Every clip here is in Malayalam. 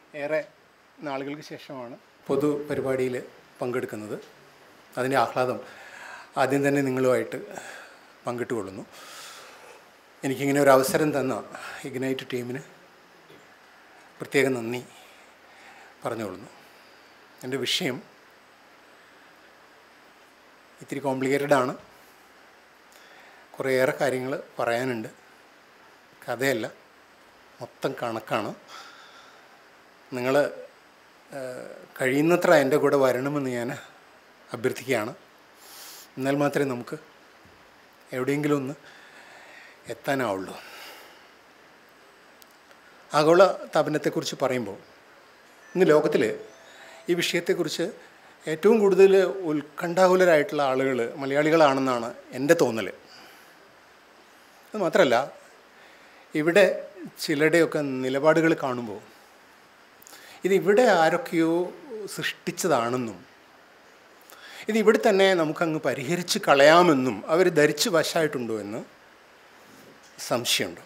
ഏറെ നാളുകൾക്ക് ശേഷമാണ് പൊതു പരിപാടിയിൽ പങ്കെടുക്കുന്നത് അതിൻ്റെ ആഹ്ലാദം ആദ്യം തന്നെ നിങ്ങളുമായിട്ട് പങ്കിട്ടുകൊള്ളുന്നു എനിക്കിങ്ങനെ ഒരു അവസരം തന്ന ഇഗ്നൈറ്റ് ടീമിന് പ്രത്യേകം നന്ദി പറഞ്ഞുകൊള്ളുന്നു എൻ്റെ വിഷയം ഇത്തിരി കോംപ്ലിക്കേറ്റഡ് ആണ് കുറേയേറെ കാര്യങ്ങൾ പറയാനുണ്ട് കഥയല്ല മൊത്തം കണക്കാണ് നിങ്ങൾ കഴിയുന്നത്ര എൻ്റെ കൂടെ വരണമെന്ന് ഞാൻ അഭ്യർത്ഥിക്കുകയാണ് എന്നാൽ മാത്രമേ നമുക്ക് എവിടെയെങ്കിലും ഒന്ന് എത്താനാവുള്ളൂ ആഗോള താപനത്തെക്കുറിച്ച് പറയുമ്പോൾ ഇന്ന് ലോകത്തിൽ ഈ വിഷയത്തെക്കുറിച്ച് ഏറ്റവും കൂടുതൽ ഉത്കണ്ഠാകുലരായിട്ടുള്ള ആളുകൾ മലയാളികളാണെന്നാണ് എൻ്റെ തോന്നൽ അത് മാത്രമല്ല ഇവിടെ ചിലരുടെയൊക്കെ നിലപാടുകൾ കാണുമ്പോൾ ഇത് ഇവിടെ ആരൊക്കെയോ സൃഷ്ടിച്ചതാണെന്നും ഇത് ഇവിടെ തന്നെ നമുക്കങ്ങ് പരിഹരിച്ച് കളയാമെന്നും അവർ ധരിച്ച് വശമായിട്ടുണ്ടോ എന്ന് സംശയമുണ്ട്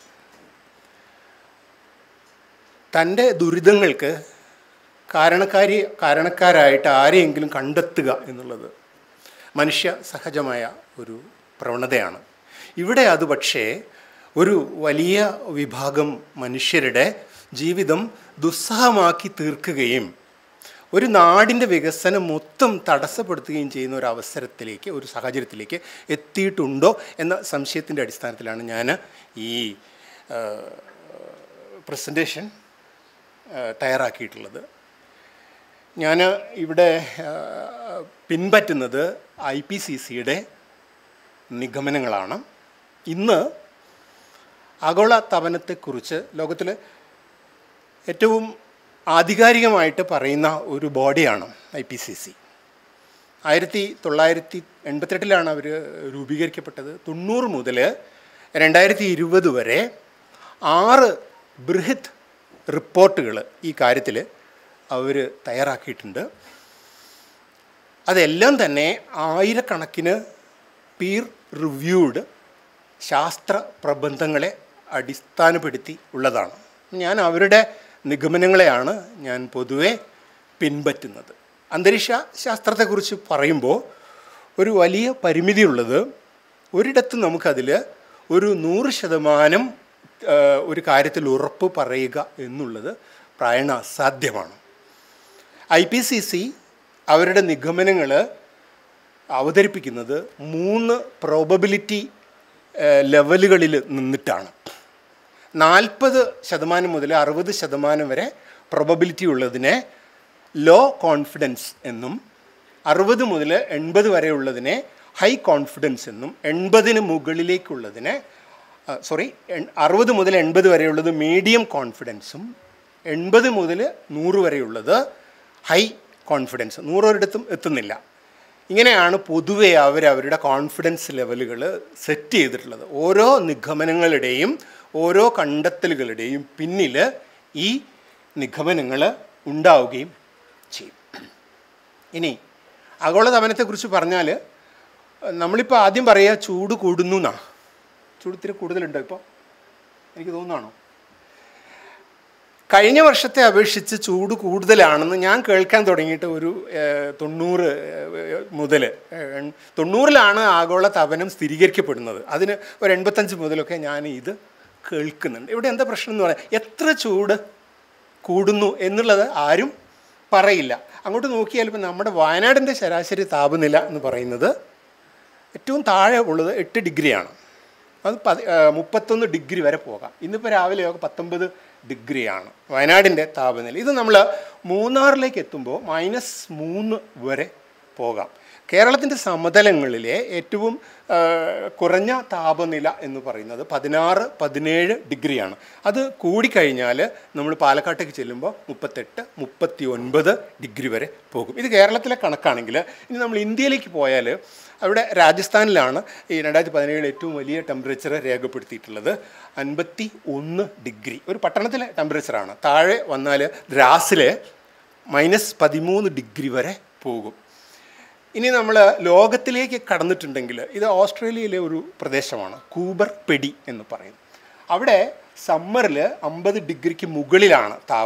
തൻ്റെ ദുരിതങ്ങൾക്ക് കാരണക്കാരി കാരണക്കാരായിട്ട് ആരെയെങ്കിലും കണ്ടെത്തുക എന്നുള്ളത് മനുഷ്യ സഹജമായ ഒരു പ്രവണതയാണ് ഇവിടെ അത് പക്ഷേ ഒരു വലിയ വിഭാഗം മനുഷ്യരുടെ ജീവിതം ദുസ്സഹമാക്കി തീർക്കുകയും ഒരു നാടിൻ്റെ വികസനം മൊത്തം തടസ്സപ്പെടുത്തുകയും ചെയ്യുന്ന ഒരു അവസരത്തിലേക്ക് ഒരു സാഹചര്യത്തിലേക്ക് എത്തിയിട്ടുണ്ടോ എന്ന സംശയത്തിൻ്റെ അടിസ്ഥാനത്തിലാണ് ഞാൻ ഈ പ്രസൻറ്റേഷൻ തയ്യാറാക്കിയിട്ടുള്ളത് ഞാൻ ഇവിടെ പിൻപറ്റുന്നത് ഐ പി സി സിയുടെ നിഗമനങ്ങളാണ് ഇന്ന് ആഗോള തപനത്തെക്കുറിച്ച് ലോകത്തിൽ ഏറ്റവും ആധികാരികമായിട്ട് പറയുന്ന ഒരു ബോഡിയാണ് ഐ പി സി സി ആയിരത്തി തൊള്ളായിരത്തി എൺപത്തെട്ടിലാണ് അവർ രൂപീകരിക്കപ്പെട്ടത് തൊണ്ണൂറ് മുതൽ രണ്ടായിരത്തി ഇരുപത് വരെ ആറ് ബൃഹത് റിപ്പോർട്ടുകൾ ഈ കാര്യത്തിൽ അവർ തയ്യാറാക്കിയിട്ടുണ്ട് അതെല്ലാം തന്നെ ആയിരക്കണക്കിന് പീർ റിവ്യൂഡ് ശാസ്ത്ര പ്രബന്ധങ്ങളെ അടിസ്ഥാനപ്പെടുത്തി ഉള്ളതാണ് ഞാൻ അവരുടെ നിഗമനങ്ങളെയാണ് ഞാൻ പൊതുവെ പിൻപറ്റുന്നത് അന്തരീക്ഷ ശാസ്ത്രത്തെക്കുറിച്ച് പറയുമ്പോൾ ഒരു വലിയ പരിമിതിയുള്ളത് ഒരിടത്ത് നമുക്കതിൽ ഒരു നൂറ് ശതമാനം ഒരു കാര്യത്തിൽ ഉറപ്പ് പറയുക എന്നുള്ളത് പ്രായണ അസാധ്യമാണ് ഐ പി സി സി അവരുടെ നിഗമനങ്ങൾ അവതരിപ്പിക്കുന്നത് മൂന്ന് പ്രോബബിലിറ്റി ലെവലുകളിൽ നിന്നിട്ടാണ് നാൽപ്പത് ശതമാനം മുതൽ അറുപത് ശതമാനം വരെ പ്രൊബബിലിറ്റി ഉള്ളതിനെ ലോ കോൺഫിഡൻസ് എന്നും അറുപത് മുതൽ എൺപത് വരെ ഉള്ളതിനെ ഹൈ കോൺഫിഡൻസ് എന്നും എൺപതിന് മുകളിലേക്കുള്ളതിനെ സോറി അറുപത് മുതൽ എൺപത് വരെയുള്ളത് മീഡിയം കോൺഫിഡൻസും എൺപത് മുതൽ നൂറ് വരെയുള്ളത് ഹൈ കോൺഫിഡൻസ് നൂറൊരിടത്തും എത്തുന്നില്ല ഇങ്ങനെയാണ് പൊതുവെ അവർ അവരുടെ കോൺഫിഡൻസ് ലെവലുകൾ സെറ്റ് ചെയ്തിട്ടുള്ളത് ഓരോ നിഗമനങ്ങളുടെയും ഓരോ കണ്ടെത്തലുകളുടെയും പിന്നിൽ ഈ നിഗമനങ്ങൾ ഉണ്ടാവുകയും ചെയ്യും ഇനി ആഗോളതപനത്തെക്കുറിച്ച് പറഞ്ഞാൽ നമ്മളിപ്പോൾ ആദ്യം പറയുക ചൂട് കൂടുന്നു എന്നാ ചൂട് ഇത്തിരി കൂടുതലുണ്ടോ ഇപ്പോൾ എനിക്ക് തോന്നുന്നതാണോ കഴിഞ്ഞ വർഷത്തെ അപേക്ഷിച്ച് ചൂട് കൂടുതലാണെന്ന് ഞാൻ കേൾക്കാൻ തുടങ്ങിയിട്ട് ഒരു തൊണ്ണൂറ് മുതൽ തൊണ്ണൂറിലാണ് ആഗോള തപനം സ്ഥിരീകരിക്കപ്പെടുന്നത് അതിന് ഒരു എൺപത്തഞ്ച് മുതലൊക്കെ ഞാൻ ഇത് കേൾക്കുന്നുണ്ട് ഇവിടെ എന്താ പ്രശ്നം എന്ന് പറയാം എത്ര ചൂട് കൂടുന്നു എന്നുള്ളത് ആരും പറയില്ല അങ്ങോട്ട് നോക്കിയാൽ ഇപ്പം നമ്മുടെ വയനാടിൻ്റെ ശരാശരി താപനില എന്ന് പറയുന്നത് ഏറ്റവും താഴെ ഉള്ളത് എട്ട് ഡിഗ്രിയാണ് അത് പതി മുപ്പത്തൊന്ന് ഡിഗ്രി വരെ പോകാം ഇന്നിപ്പോൾ രാവിലെയൊക്കെ പത്തൊമ്പത് ഡിഗ്രിയാണ് വയനാടിൻ്റെ താപനില ഇത് നമ്മൾ മൂന്നാറിലേക്ക് എത്തുമ്പോൾ മൈനസ് മൂന്ന് വരെ പോകാം കേരളത്തിൻ്റെ സമതലങ്ങളിലെ ഏറ്റവും കുറഞ്ഞ താപനില എന്ന് പറയുന്നത് പതിനാറ് പതിനേഴ് ഡിഗ്രിയാണ് അത് കൂടിക്കഴിഞ്ഞാൽ നമ്മൾ പാലക്കാട്ടേക്ക് ചെല്ലുമ്പോൾ മുപ്പത്തെട്ട് മുപ്പത്തി ഒൻപത് ഡിഗ്രി വരെ പോകും ഇത് കേരളത്തിലെ കണക്കാണെങ്കിൽ ഇനി നമ്മൾ ഇന്ത്യയിലേക്ക് പോയാൽ അവിടെ രാജസ്ഥാനിലാണ് ഈ രണ്ടായിരത്തി പതിനേഴിൽ ഏറ്റവും വലിയ ടെമ്പറേച്ചർ രേഖപ്പെടുത്തിയിട്ടുള്ളത് അൻപത്തി ഒന്ന് ഡിഗ്രി ഒരു പട്ടണത്തിലെ ടെമ്പറേച്ചറാണ് താഴെ വന്നാൽ ദ്രാസിൽ മൈനസ് പതിമൂന്ന് ഡിഗ്രി വരെ പോകും ഇനി നമ്മൾ ലോകത്തിലേക്ക് കടന്നിട്ടുണ്ടെങ്കിൽ ഇത് ഓസ്ട്രേലിയയിലെ ഒരു പ്രദേശമാണ് കൂബർ പെടി എന്ന് പറയും അവിടെ സമ്മറിൽ അമ്പത് ഡിഗ്രിക്ക് മുകളിലാണ് താപം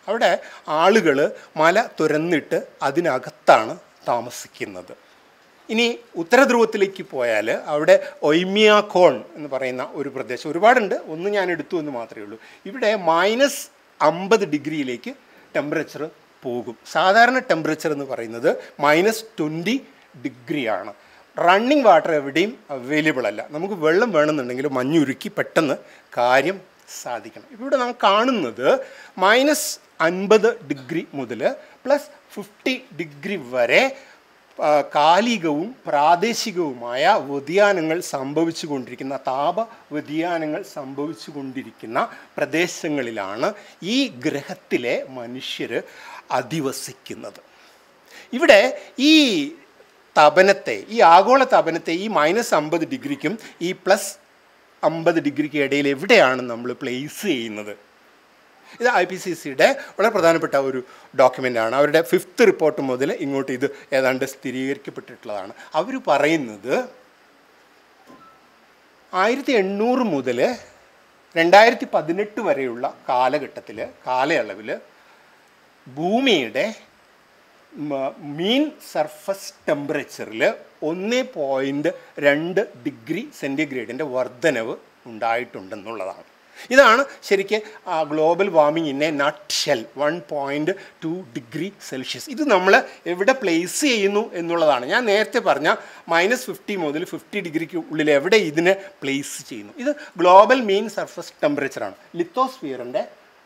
അവിടെ ആളുകൾ മല തുരന്നിട്ട് അതിനകത്താണ് താമസിക്കുന്നത് ഇനി ഉത്തരധ്രുവത്തിലേക്ക് പോയാൽ അവിടെ ഒയ്മിയാക്കോൺ എന്ന് പറയുന്ന ഒരു പ്രദേശം ഒരുപാടുണ്ട് ഒന്ന് ഞാൻ എടുത്തു എന്ന് മാത്രമേ ഉള്ളൂ ഇവിടെ മൈനസ് അമ്പത് ഡിഗ്രിയിലേക്ക് ടെമ്പറേച്ചർ പോകും സാധാരണ ടെമ്പറേച്ചർ എന്ന് പറയുന്നത് മൈനസ് ട്വൻറ്റി ഡിഗ്രിയാണ് റണ്ണിങ് വാട്ടർ എവിടെയും അവൈലബിൾ അല്ല നമുക്ക് വെള്ളം വേണമെന്നുണ്ടെങ്കിൽ മഞ്ഞുരുക്കി പെട്ടെന്ന് കാര്യം സാധിക്കണം ഇവിടെ നാം കാണുന്നത് മൈനസ് അൻപത് ഡിഗ്രി മുതൽ പ്ലസ് ഫിഫ്റ്റി ഡിഗ്രി വരെ ആ, കാലികവും പ്രാദേശികവുമായ വ്യതിയാനങ്ങൾ സംഭവിച്ചു കൊണ്ടിരിക്കുന്ന താപ വ്യതിയാനങ്ങൾ സംഭവിച്ചു കൊണ്ടിരിക്കുന്ന പ്രദേശങ്ങളിലാണ് ഈ ഗ്രഹത്തിലെ മനുഷ്യർ അധിവസിക്കുന്നത് ഇവിടെ ഈ തപനത്തെ ഈ ആഗോള തപനത്തെ ഈ മൈനസ് അമ്പത് ഡിഗ്രിക്കും ഈ പ്ലസ് അമ്പത് ഡിഗ്രിക്ക് ഇടയിൽ എവിടെയാണ് നമ്മൾ പ്ലേസ് ചെയ്യുന്നത് ഇത് ഐ പി സി സിയുടെ വളരെ പ്രധാനപ്പെട്ട ഒരു ഡോക്യുമെൻ്റ് ആണ് അവരുടെ ഫിഫ്ത്ത് റിപ്പോർട്ട് മുതൽ ഇങ്ങോട്ട് ഇത് ഏതാണ്ട് സ്ഥിരീകരിക്കപ്പെട്ടിട്ടുള്ളതാണ് അവർ പറയുന്നത് ആയിരത്തി എണ്ണൂറ് മുതൽ രണ്ടായിരത്തി പതിനെട്ട് വരെയുള്ള കാലഘട്ടത്തിൽ കാലയളവിൽ ഭൂമിയുടെ മീൻ സർഫസ് ടെമ്പറേച്ചറിൽ ഒന്ന് പോയിൻറ്റ് രണ്ട് ഡിഗ്രി സെൻറ്റിഗ്രേഡിൻ്റെ വർധനവ് ഉണ്ടായിട്ടുണ്ടെന്നുള്ളതാണ് ഇതാണ് ശരിക്ക് global warming in a nutshell one point two degree Celsius ഇത് നമ്മൾ എവിടെ പ്ലേസ് ചെയ്യുന്നു എന്നുള്ളതാണ് ഞാൻ നേരത്തെ പറഞ്ഞ മൈനസ് ഫിഫ്റ്റി മുതൽ ഫിഫ്റ്റി ഡിഗ്രിക്ക് ഉള്ളിൽ എവിടെ ഇതിനെ പ്ലേസ് ചെയ്യുന്നു ഇത് ഗ്ലോബൽ മീൻ സർഫസ് ടെമ്പറേച്ചറാണ് ലിത്തോസ്ഫിയറിൻ്റെ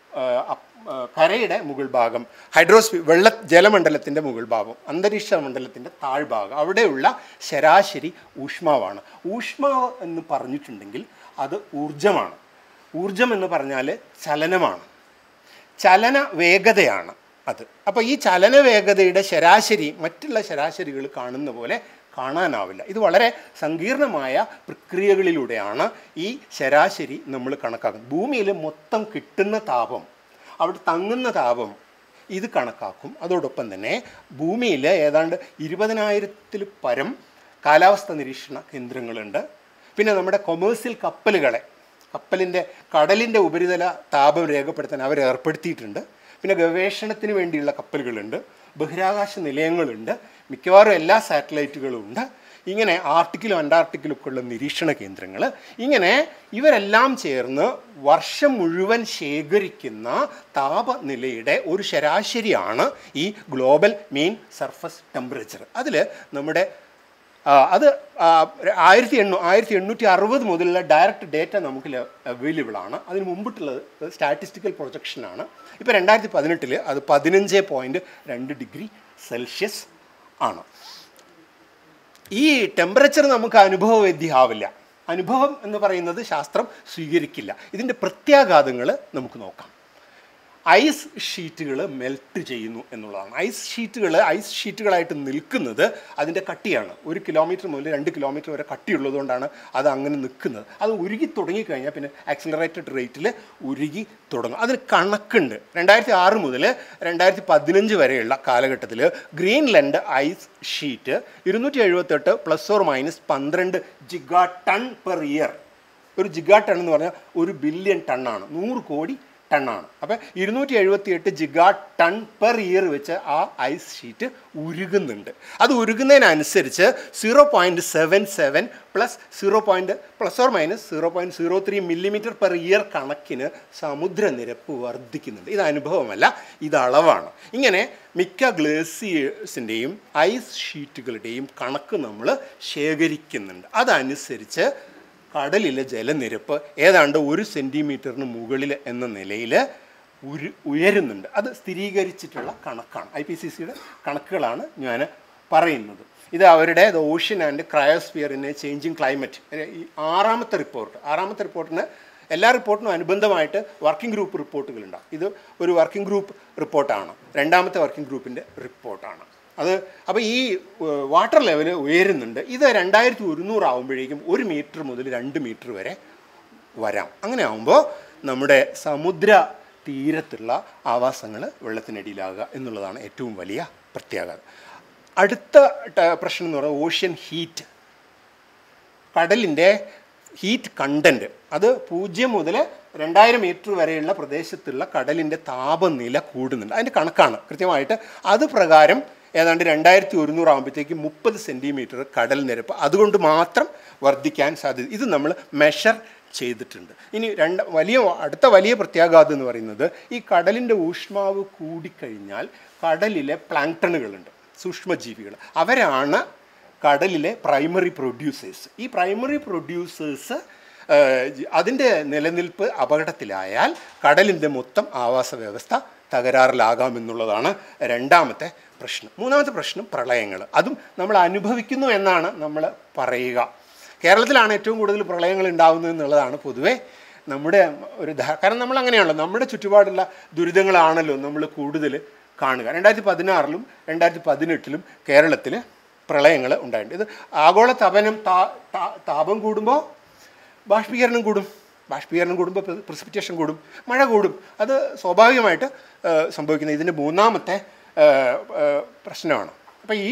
കരയുടെ മുകൾ ഭാഗം ഹൈഡ്രോസ്ഫിയർ വെള്ള ജലമണ്ഡലത്തിൻ്റെ മുകൾ ഭാഗം അന്തരീക്ഷ മണ്ഡലത്തിൻ്റെ താഴ്ഭാഗം അവിടെയുള്ള ശരാശരി ഊഷ്മാവാണ് ഊഷ്മാവ് എന്ന് പറഞ്ഞിട്ടുണ്ടെങ്കിൽ അത് ഊർജമാണ് ഊർജം എന്ന് പറഞ്ഞാൽ ചലനമാണ് ചലന വേഗതയാണ് അത് അപ്പോൾ ഈ ചലന വേഗതയുടെ ശരാശരി മറ്റുള്ള ശരാശരികൾ കാണുന്ന പോലെ കാണാനാവില്ല ഇത് വളരെ സങ്കീർണമായ പ്രക്രിയകളിലൂടെയാണ് ഈ ശരാശരി നമ്മൾ കണക്കാക്കുന്നത് ഭൂമിയിൽ മൊത്തം കിട്ടുന്ന താപം അവിടെ തങ്ങുന്ന താപം ഇത് കണക്കാക്കും അതോടൊപ്പം തന്നെ ഭൂമിയിൽ ഏതാണ്ട് ഇരുപതിനായിരത്തിൽ പരം കാലാവസ്ഥ നിരീക്ഷണ കേന്ദ്രങ്ങളുണ്ട് പിന്നെ നമ്മുടെ കൊമേഴ്സ്യൽ കപ്പലുകളെ കപ്പലിൻ്റെ കടലിൻ്റെ ഉപരിതല താപം രേഖപ്പെടുത്താൻ അവർ ഏർപ്പെടുത്തിയിട്ടുണ്ട് പിന്നെ ഗവേഷണത്തിന് വേണ്ടിയുള്ള കപ്പലുകളുണ്ട് ബഹിരാകാശ നിലയങ്ങളുണ്ട് മിക്കവാറും എല്ലാ സാറ്റലൈറ്റുകളും ഉണ്ട് ഇങ്ങനെ ആർട്ടിക്കിലും അന്റാർട്ടിക്കിലും ഒക്കെ ഉള്ള നിരീക്ഷണ കേന്ദ്രങ്ങൾ ഇങ്ങനെ ഇവരെല്ലാം ചേർന്ന് വർഷം മുഴുവൻ ശേഖരിക്കുന്ന താപനിലയുടെ ഒരു ശരാശരിയാണ് ഈ ഗ്ലോബൽ മീൻ സർഫസ് ടെമ്പറേച്ചർ അതിൽ നമ്മുടെ ആ, അത് ആയിരത്തി എണ്ണൂ ആയിരത്തി എണ്ണൂറ്റി അറുപത് മുതലുള്ള ഡയറക്റ്റ് ഡേറ്റ നമുക്ക് അവൈലബിൾ ആണ് അതിന് മുമ്പിട്ടുള്ളത് സ്റ്റാറ്റിസ്റ്റിക്കൽ പ്രൊജക്ഷനാണ് ഇപ്പോൾ രണ്ടായിരത്തി പതിനെട്ടിൽ അത് പതിനഞ്ച് പോയിൻറ്റ് രണ്ട് ഡിഗ്രി സെൽഷ്യസ് ആണ് ഈ ടെമ്പറേച്ചർ നമുക്ക് അനുഭവവേദ്യമാവില്ല അനുഭവം എന്ന് പറയുന്നത് ശാസ്ത്രം സ്വീകരിക്കില്ല ഇതിൻ്റെ പ്രത്യാഘാതങ്ങൾ നമുക്ക് നോക്കാം ഐസ് ഷീറ്റുകൾ മെൽറ്റ് ചെയ്യുന്നു എന്നുള്ളതാണ് ഐസ് ഷീറ്റുകൾ ഐസ് ഷീറ്റുകളായിട്ട് നിൽക്കുന്നത് അതിൻ്റെ കട്ടിയാണ് ഒരു കിലോമീറ്റർ മുതൽ രണ്ട് കിലോമീറ്റർ വരെ കട്ടിയുള്ളതുകൊണ്ടാണ് അത് അങ്ങനെ നിൽക്കുന്നത് അത് ഉരുകി തുടങ്ങിക്കഴിഞ്ഞാൽ പിന്നെ ആക്സിലറേറ്റഡ് റേറ്റിൽ ഉരുകി തുടങ്ങും അതിന് കണക്കുണ്ട് രണ്ടായിരത്തി ആറ് മുതൽ രണ്ടായിരത്തി പതിനഞ്ച് വരെയുള്ള കാലഘട്ടത്തിൽ ഗ്രീൻലൻഡ് ഐസ് ഷീറ്റ് ഇരുന്നൂറ്റി എഴുപത്തെട്ട് പ്ലസ് ഓർ മൈനസ് പന്ത്രണ്ട് ജിഗാ ടൺ പെർ ഇയർ ഒരു ജിഗാ ടൺ എന്ന് പറഞ്ഞാൽ ഒരു ബില്യൺ ടണ്ണാണ് നൂറ് കോടി ടണ്ണാണ് അപ്പം ഇരുന്നൂറ്റി എഴുപത്തി എട്ട് ജിഗാ ടൺ പെർ ഇയർ വെച്ച് ആ ഐസ് ഷീറ്റ് ഉരുകുന്നുണ്ട് അത് ഉരുകുന്നതിനനുസരിച്ച് zero point seven seven plus zero point plus or minus zero point zero three millimetre per year കണക്കിന് സമുദ്രനിരപ്പ് വർദ്ധിക്കുന്നുണ്ട് ഇത് അനുഭവമല്ല ഇത് അളവാണ് ഇങ്ങനെ മിക്ക ഗ്ലേസിയേഴ്സിൻ്റെയും ഐസ് ഷീറ്റുകളുടെയും കണക്ക് നമ്മൾ ശേഖരിക്കുന്നുണ്ട് അതനുസരിച്ച് കടലിലെ ജലനിരപ്പ് ഏതാണ്ട് ഒരു സെൻറ്റിമീറ്ററിന് മുകളിൽ എന്ന നിലയിൽ ഉരു ഉയരുന്നുണ്ട് അത് സ്ഥിരീകരിച്ചിട്ടുള്ള കണക്കാണ് ഐ പി സി സിയുടെ കണക്കുകളാണ് ഞാൻ പറയുന്നത് ഇത് അവരുടെ the ocean and cryosphere in a changing climate ഈ ആറാമത്തെ റിപ്പോർട്ട് ആറാമത്തെ റിപ്പോർട്ടിന് എല്ലാ റിപ്പോർട്ടിനും അനുബന്ധമായിട്ട് വർക്കിംഗ് ഗ്രൂപ്പ് റിപ്പോർട്ടുകളുണ്ടാവും ഇത് ഒരു വർക്കിംഗ് ഗ്രൂപ്പ് റിപ്പോർട്ടാണ് രണ്ടാമത്തെ വർക്കിംഗ് ഗ്രൂപ്പിൻ്റെ റിപ്പോർട്ടാണ് അത് അപ്പോൾ ഈ വാട്ടർ ലെവൽ ഉയരുന്നുണ്ട് ഇത് രണ്ടായിരത്തി ഒരുന്നൂറ് ആകുമ്പോഴേക്കും ഒരു മീറ്റർ മുതൽ രണ്ട് മീറ്റർ വരെ വരാം അങ്ങനെ ആകുമ്പോൾ നമ്മുടെ സമുദ്ര തീരത്തുള്ള ആവാസങ്ങൾ വെള്ളത്തിനടിയിലാകുക എന്നുള്ളതാണ് ഏറ്റവും വലിയ പ്രത്യാഘാതം അടുത്ത ട- പ്രശ്നം എന്ന് പറയുന്നത് ഓഷ്യൻ ഹീറ്റ് കടലിൻ്റെ ഹീറ്റ് കണ്ടൻറ്റ് അത് പൂജ്യം മുതൽ രണ്ടായിരം മീറ്റർ വരെയുള്ള പ്രദേശത്തുള്ള കടലിൻ്റെ താപനില കൂടുന്നുണ്ട് അതിൻ്റെ കണക്കാണ് കൃത്യമായിട്ട് അത് പ്രകാരം ഏതാണ്ട് രണ്ടായിരത്തി ഒരുന്നൂറ് ആകുമ്പോഴത്തേക്ക് മുപ്പത് സെൻറ്റിമീറ്റർ കടൽ നിരപ്പ് അതുകൊണ്ട് മാത്രം വർദ്ധിക്കാൻ സാധ്യത ഇത് നമ്മൾ മെഷർ ചെയ്തിട്ടുണ്ട് ഇനി രണ്ട് വലിയ അടുത്ത വലിയ പ്രത്യാഘാതം എന്ന് പറയുന്നത് ഈ കടലിൻ്റെ ഊഷ്മാവ് കൂടിക്കഴിഞ്ഞാൽ കടലിലെ പ്ലാങ്ടണുകളുണ്ട് സൂക്ഷ്മജീവികൾ അവരാണ് കടലിലെ പ്രൈമറി പ്രൊഡ്യൂസേഴ്സ് ഈ പ്രൈമറി പ്രൊഡ്യൂസേഴ്സ് അതിൻ്റെ നിലനിൽപ്പ് അപകടത്തിലായാൽ കടലിൻ്റെ മൊത്തം ആവാസ വ്യവസ്ഥ തകരാറിലാകാമെന്നുള്ളതാണ് രണ്ടാമത്തെ പ്രശ്നം മൂന്നാമത്തെ പ്രശ്നം പ്രളയങ്ങൾ അതും നമ്മൾ അനുഭവിക്കുന്നു എന്നാണ് നമ്മൾ പറയുക കേരളത്തിലാണ് ഏറ്റവും കൂടുതൽ പ്രളയങ്ങൾ ഉണ്ടാകുന്നത് എന്നുള്ളതാണ് പൊതുവേ നമ്മുടെ ഒരു ധാ കാരണം നമ്മൾ അങ്ങനെയാണല്ലോ നമ്മുടെ ചുറ്റുപാടുള്ള ദുരിതങ്ങളാണല്ലോ നമ്മൾ കൂടുതൽ കാണുക രണ്ടായിരത്തി പതിനാറിലും രണ്ടായിരത്തി പതിനെട്ടിലും കേരളത്തിൽ പ്രളയങ്ങൾ ഉണ്ടായിട്ടുണ്ട് ഇത് ആഗോള തപനം താ താ- താപം കൂടുമ്പോൾ ബാഷ്പീകരണം കൂടും ബാഷ്പീകരണം കൂടുമ്പോൾ പ്രിസിപ്പിറ്റേഷൻ കൂടും മഴ കൂടും അത് സ്വാഭാവികമായിട്ട് ആ, സംഭവിക്കുന്ന ഇതിൻ്റെ മൂന്നാമത്തെ ആ, ആ, പ്രശ്നമാണ് അപ്പോൾ ഈ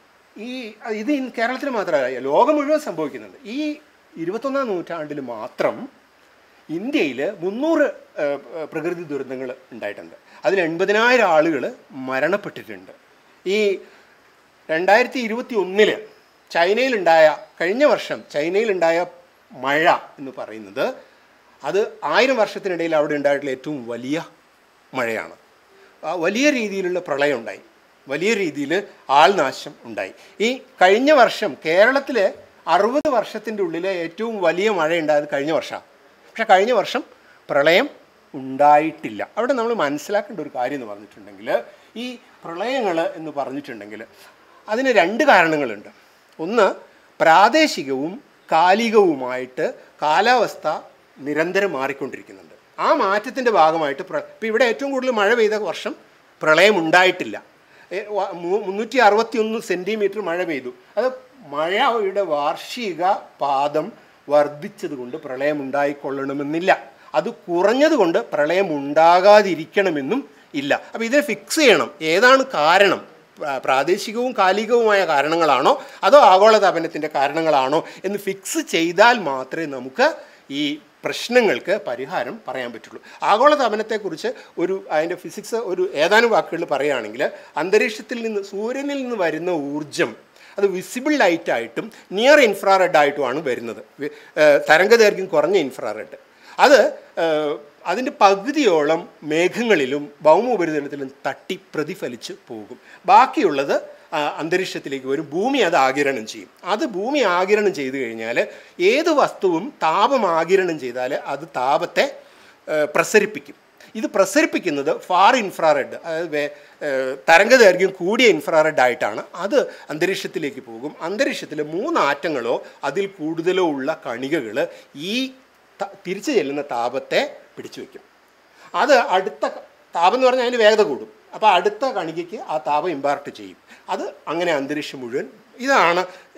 ഈ ഇത് ഇൻ കേരളത്തിൽ മാത്രമല്ല ലോകം മുഴുവൻ സംഭവിക്കുന്നുണ്ട് ഈ ഇരുപത്തൊന്നാം നൂറ്റാണ്ടിൽ മാത്രം ഇന്ത്യയിൽ മുന്നൂറ് ആ, ആ, പ്രകൃതി ദുരന്തങ്ങൾ ഉണ്ടായിട്ടുണ്ട് അതിൽ എൺപതിനായിരം ആളുകൾ മരണപ്പെട്ടിട്ടുണ്ട് ഈ രണ്ടായിരത്തി ഇരുപത്തി ഒന്നില് ചൈനയിലുണ്ടായ കഴിഞ്ഞ വർഷം ചൈനയിലുണ്ടായ മഴ എന്ന് പറയുന്നത് അത് ആയിരം വർഷത്തിനിടയിൽ അവിടെ ഉണ്ടായിട്ടുള്ള ഏറ്റവും വലിയ മഴയാണ് ആ വലിയ രീതിയിലുള്ള പ്രളയം ഉണ്ടായി വലിയ രീതിയിൽ ആൾനാശം ഉണ്ടായി ഈ കഴിഞ്ഞ വർഷം കേരളത്തിലെ അറുപത് വർഷത്തിൻ്റെ ഉള്ളിലെ ഏറ്റവും വലിയ മഴ ഉണ്ടായത് കഴിഞ്ഞ വർഷമാണ് പക്ഷെ കഴിഞ്ഞ വർഷം പ്രളയം ഉണ്ടായിട്ടില്ല അവിടെ നമ്മൾ മനസ്സിലാക്കേണ്ട ഒരു കാര്യം എന്ന് പറഞ്ഞിട്ടുണ്ടെങ്കിൽ ഈ പ്രളയങ്ങൾ എന്ന് പറഞ്ഞിട്ടുണ്ടെങ്കിൽ അതിന് രണ്ട് കാരണങ്ങളുണ്ട് ഒന്ന് പ്രാദേശികവും കാലികവുമായിട്ട് കാലാവസ്ഥ നിരന്തരം മാറിക്കൊണ്ടിരിക്കുന്നുണ്ട് ആ മാറ്റത്തിൻ്റെ ഭാഗമായിട്ട് പ്ര ഇപ്പോൾ ഇവിടെ ഏറ്റവും കൂടുതൽ മഴ പെയ്ത വർഷം പ്രളയം ഉണ്ടായിട്ടില്ല ഏ, വ- മു- മുന്നൂറ്റി അറുപത്തി ഒന്ന് സെൻറ്റിമീറ്റർ മഴ പെയ്തു അത് മഴയുടെ വാർഷിക പാദം വർദ്ധിച്ചത് കൊണ്ട് പ്രളയം ഉണ്ടായിക്കൊള്ളണമെന്നില്ല അത് കുറഞ്ഞതുകൊണ്ട് പ്രളയം ഉണ്ടാകാതിരിക്കണമെന്നും ഇല്ല അപ്പോൾ ഇതിനെ ഫിക്സ് ചെയ്യണം ഏതാണ് കാരണം പ്രാ- പ്രാദേശികവും കാലികവുമായ കാരണങ്ങളാണോ അതോ ആഗോളതാപനത്തിൻ്റെ കാരണങ്ങളാണോ എന്ന് ഫിക്സ് ചെയ്താൽ മാത്രമേ നമുക്ക് ഈ പ്രശ്നങ്ങൾക്ക് പരിഹാരം പറയാൻ പറ്റുള്ളൂ ആഗോളതാപനത്തെക്കുറിച്ച് ഒരു അതിൻ്റെ ഫിസിക്സ് ഒരു ഏതാനും വാക്കുകൾ പറയുകയാണെങ്കിൽ അന്തരീക്ഷത്തിൽ നിന്ന് സൂര്യനിൽ നിന്ന് വരുന്ന ഊർജം അത് വിസിബിൾ ലൈറ്റായിട്ടും നിയർ ഇൻഫ്രാറെഡ് ആയിട്ടുമാണ് വരുന്നത് വി- ഏഹ് തരംഗദൈർഘ്യം കുറഞ്ഞ ഇൻഫ്രാറെഡ് അത് ഏഹ് അതിൻ്റെ പകുതിയോളം മേഘങ്ങളിലും ഭൗമോപരിതലത്തിലും തട്ടി പ്രതിഫലിച്ച് പോകും ബാക്കിയുള്ളത് ആ, അന്തരീക്ഷത്തിലേക്ക് വരും ഭൂമി അത് ആകിരണം ചെയ്യും അത് ഭൂമി ആകിരണം ചെയ്തു കഴിഞ്ഞാൽ ഏത് വസ്തുവും താപം ആകിരണം ചെയ്താൽ അത് താപത്തെ ഏഹ് പ്രസരിപ്പിക്കും ഇത് പ്രസരിപ്പിക്കുന്നത് ഫാർ ഇൻഫ്രാറെഡ് അതായത് വേ- ഏഹ് തരംഗദൈർഘ്യം കൂടിയ ഇൻഫ്രാറെഡ് ആയിട്ടാണ് അത് അന്തരീക്ഷത്തിലേക്ക് പോകും അന്തരീക്ഷത്തിൽ മൂന്ന് ആറ്റങ്ങളോ അതിൽ കൂടുതലോ ഉള്ള കണികകൾ ഈ ത- തിരിച്ചു ചെല്ലുന്ന താപത്തെ പിടിച്ചു വയ്ക്കും അത് അടുത്ത ക- താപം എന്ന് പറഞ്ഞാൽ അതിന് വേഗത കൂടും അപ്പോൾ അടുത്ത കണികയ്ക്ക് ആ താപം ഇമ്പാർട്ട് ചെയ്യും അത് അങ്ങനെ അന്തരീക്ഷം മുഴുവൻ ഇതാണ്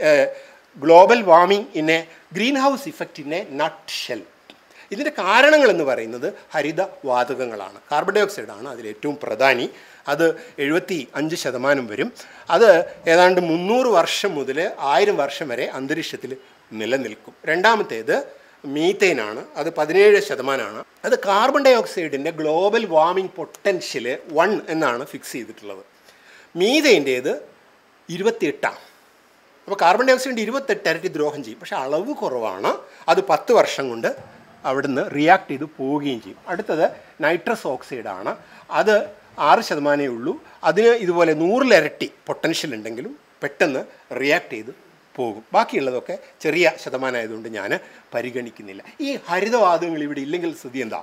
global warming in a greenhouse effect in a nutshell ഇതിൻ്റെ കാരണങ്ങൾ എന്ന് പറയുന്നത് ഹരിത വാതകങ്ങളാണ് കാർബൺ ഡൈ ഓക്സൈഡാണ് അതിൽ ഏറ്റവും പ്രധാനി അത് എഴുപത്തി അഞ്ച് ശതമാനം വരും അത് ഏതാണ്ട് മുന്നൂറ് വർഷം മുതൽ ആയിരം വർഷം വരെ അന്തരീക്ഷത്തിൽ നിലനിൽക്കും രണ്ടാമത്തേത് മീത്തേനാണ് അത് പതിനേഴ് ശതമാനമാണ് അത് കാർബൺ ഡൈ ഓക്സൈഡിൻ്റെ ഗ്ലോബൽ വാർമിംഗ് പൊട്ടൻഷ്യൽ വൺ എന്നാണ് ഫിക്സ് ചെയ്തിട്ടുള്ളത് മീതേൻ്റേത് ഇരുപത്തിയെട്ടാണ് അപ്പോൾ കാർബൺ ഡൈ ഓക്സൈഡ് ഇരുപത്തെട്ട് ഇരട്ടി ദ്രോഹം ചെയ്യും പക്ഷേ അളവ് കുറവാണ് അത് പത്ത് വർഷം കൊണ്ട് അവിടുന്ന് റിയാക്ട് ചെയ്ത് പോവുകയും ചെയ്യും അടുത്തത് നൈട്രസ് ഓക്സൈഡാണ് അത് ആറ് ശതമാനമേ ഉള്ളൂ അതിന് ഇതുപോലെ നൂറിലിരട്ടി പൊട്ടൻഷ്യൽ ഉണ്ടെങ്കിലും പെട്ടെന്ന് റിയാക്ട് ചെയ്ത് പോകും ബാക്കിയുള്ളതൊക്കെ ചെറിയ ശതമാനമായതുകൊണ്ട് ഞാൻ പരിഗണിക്കുന്നില്ല ഈ ഹരിതവാതകങ്ങൾ ഇവിടെ ഇല്ലെങ്കിൽ സ്ഥിതി എന്താ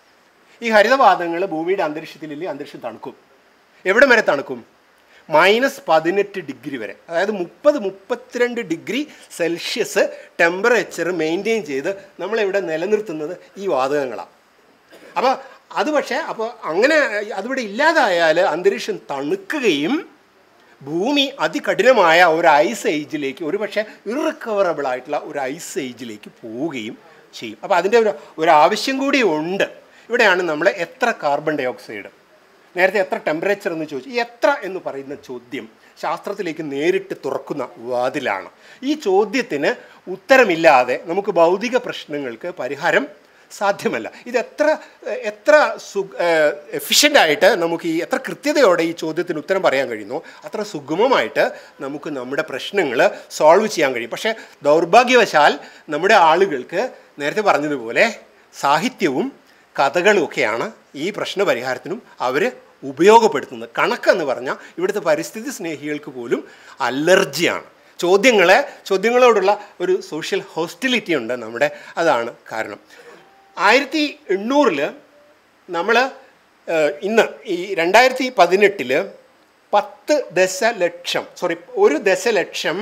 ഈ ഹരിതവാതകങ്ങൾ ഭൂമിയുടെ അന്തരീക്ഷത്തിലില്ലെങ്കിൽ അന്തരീക്ഷം തണുക്കും എവിടെ വരെ തണുക്കും മൈനസ് പതിനെട്ട് ഡിഗ്രി വരെ അതായത് മുപ്പത് മുപ്പത്തിരണ്ട് ഡിഗ്രി സെൽഷ്യസ് ടെമ്പറേച്ചർ മെയിൻറ്റെയിൻ ചെയ്ത് നമ്മളിവിടെ നിലനിർത്തുന്നത് ഈ വാതകങ്ങളാണ് അപ്പോൾ അത് പക്ഷേ അപ്പോൾ അങ്ങനെ അതിവിടെ ഇല്ലാതായാൽ അന്തരീക്ഷം തണുക്കുകയും ഭൂമി അതികഠിനമായ ഒരു ഐസ് ഏജിലേക്ക് ഒരു പക്ഷേ ഇറിക്കവറബിൾ ആയിട്ടുള്ള ഒരു ഐസ് ഏജിലേക്ക് പോവുകയും ചെയ്യും അപ്പോൾ അതിൻ്റെ ഒരു ഒരു ആവശ്യം കൂടി ഉണ്ട് ഇവിടെയാണ് നമ്മൾ എത്ര കാർബൺ ഡൈ ഓക്സൈഡ് നേരത്തെ എത്ര ടെമ്പറേച്ചർ എന്ന് ചോദിച്ചു ഈ എത്ര എന്ന് പറയുന്ന ചോദ്യം ശാസ്ത്രത്തിലേക്ക് നേരിട്ട് തുറക്കുന്ന വാതിലാണ് ഈ ചോദ്യത്തിന് ഉത്തരമില്ലാതെ നമുക്ക് ഭൗതിക പ്രശ്നങ്ങൾക്ക് പരിഹാരം സാധ്യമല്ല ഇത് എത്ര എത്ര സു എഫിഷ്യൻ്റായിട്ട് നമുക്ക് ഈ എത്ര കൃത്യതയോടെ ഈ ചോദ്യത്തിന് ഉത്തരം പറയാൻ കഴിയുന്നു അത്ര സുഗമമായിട്ട് നമുക്ക് നമ്മുടെ പ്രശ്നങ്ങൾ സോൾവ് ചെയ്യാൻ കഴിയും പക്ഷേ ദൗർഭാഗ്യവശാൽ നമ്മുടെ ആളുകൾക്ക് നേരത്തെ പറഞ്ഞതുപോലെ സാഹിത്യവും കഥകളും ഒക്കെയാണ് ഈ പ്രശ്ന പരിഹാരത്തിനും അവർ ഉപയോഗപ്പെടുത്തുന്നത് കണക്കെന്ന് പറഞ്ഞാൽ ഇവിടുത്തെ പരിസ്ഥിതി സ്നേഹികൾക്ക് പോലും അലർജിയാണ് ചോദ്യങ്ങളെ ചോദ്യങ്ങളോടുള്ള ഒരു സോഷ്യൽ ഹോസ്റ്റിലിറ്റി ഉണ്ട് നമ്മുടെ അതാണ് കാരണം ആയിരത്തി എണ്ണൂറിൽ നമ്മൾ ഇന്ന് ഈ രണ്ടായിരത്തി പതിനെട്ടിൽ പത്ത് ദശലക്ഷം സോറി ഒരു ദശലക്ഷം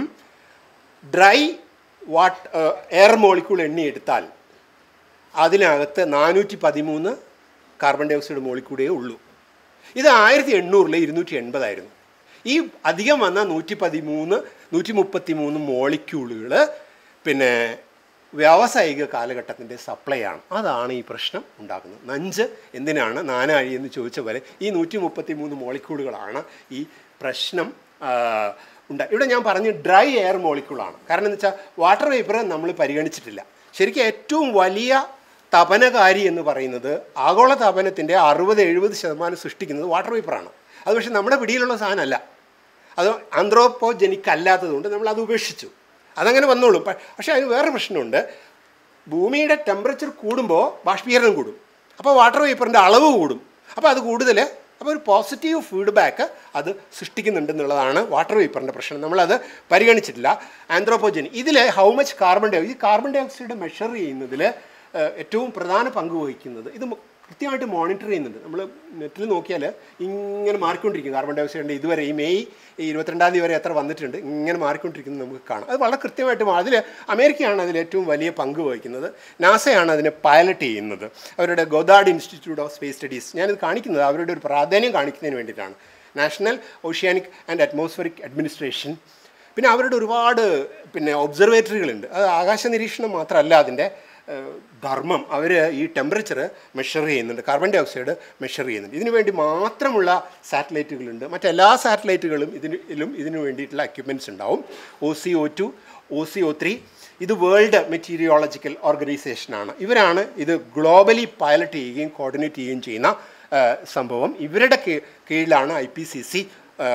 ഡ്രൈ വാട്ട് എയർ മോളിക്യൂൾ എണ്ണിയെടുത്താൽ അതിനകത്ത് നാനൂറ്റി പതിമൂന്ന് കാർബൺ ഡൈ ഓക്സൈഡ് മോളിക്കൂടേ ഉള്ളൂ ഇത് ആയിരത്തി എണ്ണൂറിൽ ഇരുന്നൂറ്റി എൺപതായിരുന്നു ഈ അധികം വന്ന നൂറ്റി പതിമൂന്ന് നൂറ്റി മുപ്പത്തി മൂന്ന് മോളിക്യൂളുകൾ പിന്നെ വ്യാവസായിക കാലഘട്ടത്തിൻ്റെ സപ്ലൈ ആണ് അതാണ് ഈ പ്രശ്നം ഉണ്ടാക്കുന്നത് നഞ്ച് എന്തിനാണ് നാനാഴി എന്ന് ചോദിച്ച പോലെ ഈ നൂറ്റി മുപ്പത്തി മൂന്ന് മോളിക്യൂളുകളാണ് ഈ പ്രശ്നം ആ, ഉണ്ടായി ഇവിടെ ഞാൻ പറഞ്ഞു ഡ്രൈ എയർ മോളിക്യൂളാണ് കാരണം എന്ന് വെച്ചാൽ വാട്ടർ വേപ്പർ നമ്മൾ പരിഗണിച്ചിട്ടില്ല ശരിക്കും ഏറ്റവും വലിയ തപനകാരി എന്ന് പറയുന്നത് ആഗോള താപനത്തിൻ്റെ അറുപത് എഴുപത് ശതമാനം സൃഷ്ടിക്കുന്നത് വാട്ടർ വേപ്പറാണ് അത് പക്ഷേ നമ്മുടെ പിടിയിലുള്ള സാധനമല്ല അത് ആന്ത്രോപ്പോജനിക് അല്ലാത്തതുകൊണ്ട് നമ്മൾ അത് ഉപേക്ഷിച്ചു അതങ്ങനെ വന്നോളും പ- പക്ഷേ അതിന് വേറെ പ്രശ്നമുണ്ട് ഭൂമിയുടെ ടെമ്പറേച്ചർ കൂടുമ്പോൾ ബാഷ്പീകരണം കൂടും അപ്പോൾ വാട്ടർ വേപ്പറിൻ്റെ അളവ് കൂടും അപ്പോൾ അത് കൂടുതൽ അപ്പോൾ ഒരു പോസിറ്റീവ് ഫീഡ്ബാക്ക് അത് സൃഷ്ടിക്കുന്നുണ്ടെന്നുള്ളതാണ് വാട്ടർ വേപ്പറിൻ്റെ പ്രശ്നം നമ്മളത് പരിഗണിച്ചിട്ടില്ല ആന്ത്രോപ്പോജനി ഇതിൽ ഹൗ മച്ച് കാർബൺ ഡൈ ഈ കാർബൺ ഡൈ ഓക്സൈഡ് മെഷർ ചെയ്യുന്നതിൽ ഏറ്റവും പ്രധാന പങ്ക് വഹിക്കുന്നത് ഇത് മു- കൃത്യമായിട്ട് മോണിറ്റർ ചെയ്യുന്നുണ്ട് നമ്മൾ നെറ്റിൽ നോക്കിയാൽ ഇങ്ങനെ മാറിക്കൊണ്ടിരിക്കും കാർബൺ ഡൈ ഓക്സൈഡിൻ്റെ ഇതുവരെ ഈ മെയ് ഈ ഇരുപത്തിരണ്ടാം തീയതി വരെ എത്ര വന്നിട്ടുണ്ട് ഇങ്ങനെ മാറിക്കൊണ്ടിരിക്കുന്നത് നമുക്ക് കാണാം അത് വളരെ കൃത്യമായിട്ട് മാ- അതിൽ അമേരിക്കയാണ് അതിൽ ഏറ്റവും വലിയ പങ്ക് വഹിക്കുന്നത് നാസയാണ് അതിനെ പൈലറ്റ് ചെയ്യുന്നത് അവരുടെ Goddard institute of space studies ഞാനിത് കാണിക്കുന്നത് അവരുടെ ഒരു പ്രാധാന്യം കാണിക്കുന്നതിന് വേണ്ടിയിട്ടാണ് national oceanic and atmospheric administration പിന്നെ അവരുടെ ഒരുപാട് പിന്നെ ഒബ്സർവേറ്ററികളുണ്ട് അത് ആകാശ നിരീക്ഷണം മാത്രമല്ല അതിൻ്റെ ഏഹ്, ധർമ്മം അവർ ഈ ടെമ്പറേച്ചർ മെഷർ ചെയ്യുന്നുണ്ട് കാർബൺ ഡൈ ഓക്സൈഡ് മെഷർ ചെയ്യുന്നുണ്ട് ഇതിനു വേണ്ടി മാത്രമുള്ള സാറ്റലൈറ്റുകളുണ്ട് മറ്റെല്ലാ സാറ്റലൈറ്റുകളും ഇതിലും ഇതിനു വേണ്ടിയിട്ടുള്ള എക്യുപ്മെൻറ്റ്സ് ഉണ്ടാവും O C O two O C O three ഇത് വേൾഡ് മെറ്റീരിയോളജിക്കൽ ഓർഗനൈസേഷനാണ് ഇവരാണ് ഇത് ഗ്ലോബലി പൈലറ്റ് ചെയ്യുകയും കോർഡിനേറ്റ് ചെയ്യുകയും ചെയ്യുന്ന ആ, സംഭവം ഇവരുടെ കീ- കീഴിലാണ് ഐ പി സി സി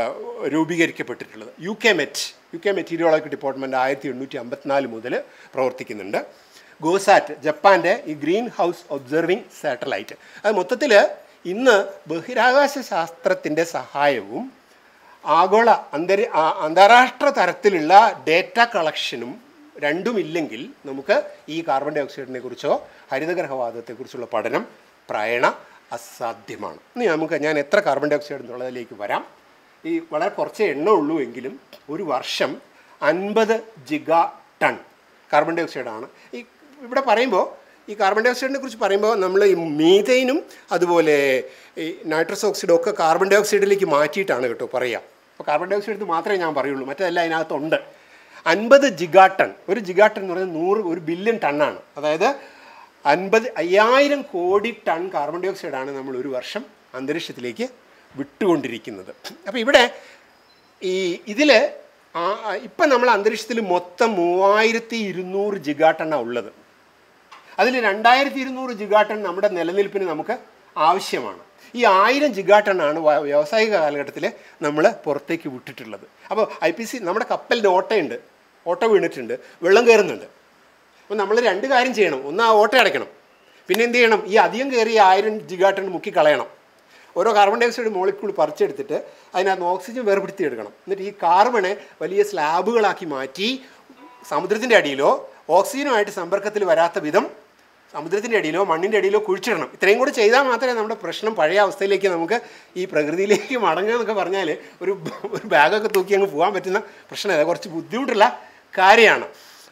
രൂപീകരിക്കപ്പെട്ടിട്ടുള്ളത് U K met U K meteorology department ആയിരത്തി എണ്ണൂറ്റി അമ്പത്തിനാല് മുതൽ പ്രവർത്തിക്കുന്നുണ്ട് ഗോസാറ്റ് ജപ്പാൻ്റെ ഈ ഗ്രീൻ ഹൗസ് ഒബ്സർവിംഗ് സാറ്റലൈറ്റ് അത് മൊത്തത്തിൽ ഇന്ന് ബഹിരാകാശ ശാസ്ത്രത്തിൻ്റെ സഹായവും ആഗോള അന്തരി ആ- അന്താരാഷ്ട്ര തരത്തിലുള്ള ഡേറ്റ കളക്ഷനും രണ്ടുമില്ലെങ്കിൽ നമുക്ക് ഈ കാർബൺ ഡൈ ഓക്സൈഡിനെ കുറിച്ചോ ഹരിതഗ്രഹവാദത്തെക്കുറിച്ചുള്ള പഠനം പ്രായണ അസാധ്യമാണ് ഇനി നമുക്ക് ഞാൻ എത്ര കാർബൺ ഡൈ ഓക്സൈഡ് എന്നുള്ളതിലേക്ക് വരാം ഈ വളരെ കുറച്ചേ എണ്ണ ഉള്ളൂ എങ്കിലും ഒരു വർഷം അൻപത് ജിഗാ ടൺ കാർബൺ ഡൈ ഓക്സൈഡാണ് ഈ ഇവിടെ പറയുമ്പോൾ ഈ കാർബൺ ഡൈ ഓക്സൈഡിനെ കുറിച്ച് പറയുമ്പോൾ നമ്മൾ ഈ മീഥൈനും അതുപോലെ ഈ നൈട്രസ് ഓക്സൈഡും ഒക്കെ കാർബൺ ഡൈ ഓക്സൈഡിലേക്ക് മാറ്റിയിട്ടാണ് കേട്ടോ പറയുക അപ്പോൾ കാർബൺ ഡൈ ഓക്സൈഡ് മാത്രമേ ഞാൻ പറയുള്ളൂ മറ്റേതെല്ലാം അതിനകത്തുണ്ട് അൻപത് ജിഗാട്ടൺ ഒരു ജിഗാട്ടൺ എന്ന് പറയുന്നത് നൂറ് ഒരു ബില്യൺ ടണ്ണാണ് അതായത് അൻപത് അയ്യായിരം കോടി ടൺ കാർബൺ ഡൈ ഓക്സൈഡാണ് നമ്മൾ ഒരു വർഷം അന്തരീക്ഷത്തിലേക്ക് വിട്ടുകൊണ്ടിരിക്കുന്നത് അപ്പോൾ ഇവിടെ ഈ ഇതിൽ ഇപ്പം നമ്മൾ അന്തരീക്ഷത്തിൽ മൊത്തം മൂവായിരത്തി ഇരുന്നൂറ് ജിഗാട്ടണ്ണാണ് ഉള്ളത് അതിൽ രണ്ടായിരത്തി ഇരുന്നൂറ് ജിഗാട്ടൺ നമ്മുടെ നിലനിൽപ്പിന് നമുക്ക് ആവശ്യമാണ് ഈ ആയിരം ജിഗാട്ടണാണ് വ- വ്യാവസായിക കാലഘട്ടത്തിൽ നമ്മൾ പുറത്തേക്ക് വിട്ടിട്ടുള്ളത് അപ്പോൾ ഐ പി സി നമ്മുടെ കപ്പലിന് ഓട്ടയുണ്ട് ഓട്ട വീണിട്ടുണ്ട് വെള്ളം കയറുന്നുണ്ട് അപ്പോൾ നമ്മൾ രണ്ട് കാര്യം ചെയ്യണം ഒന്ന് ആ ഓട്ട അടയ്ക്കണം പിന്നെ എന്ത് ചെയ്യണം ഈ അധികം കയറിയ ആയിരം ജിഗാട്ടൺ മുക്കി കളയണം ഓരോ കാർബൺ ഡൈ ഓക്സൈഡ് മോളിക്കൂൾ പറിച്ചെടുത്തിട്ട് അതിനകത്ത് ഓക്സിജൻ വേർപെടുത്തി എടുക്കണം എന്നിട്ട് ഈ കാർബണെ വലിയ സ്ലാബുകളാക്കി മാറ്റി സമുദ്രത്തിൻ്റെ അടിയിലോ ഓക്സിജനുമായിട്ട് സമ്പർക്കത്തിൽ വരാത്ത വിധം സമുദ്രത്തിൻ്റെ അടിയിലോ മണ്ണിൻ്റെ അടിയിലോ കുഴിച്ചിടണം ഇത്രയും കൂടി ചെയ്താൽ മാത്രമേ നമ്മുടെ പ്രശ്നം പഴയ അവസ്ഥയിലേക്ക് നമുക്ക് ഈ പ്രകൃതിയിലേക്ക് മടങ്ങുക എന്നൊക്കെ പറഞ്ഞാൽ ഒരു ബ- ഒരു ബാഗൊക്കെ തൂക്കി അങ്ങ് പോകാൻ പറ്റുന്ന പ്രശ്നമല്ല കുറച്ച് ബുദ്ധിമുട്ടുള്ള കാര്യമാണ്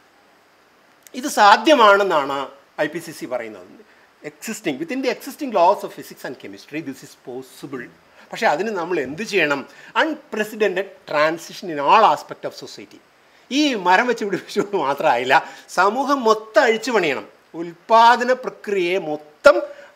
ഇത് സാധ്യമാണെന്നാണ് ഐ പി സി സി പറയുന്നത് existing within the existing laws of physics and chemistry this is possible പക്ഷേ അതിന് നമ്മൾ എന്ത് ചെയ്യണം unprecedented transition in all aspect of society ഈ മരം വെച്ച് പിടിപ്പിച്ചുകൊണ്ട് മാത്രമായില്ല സമൂഹം മൊത്തം അഴിച്ചു പണിയണം ഉൽപാദന പ്രക്രിയയെ മൊത്തം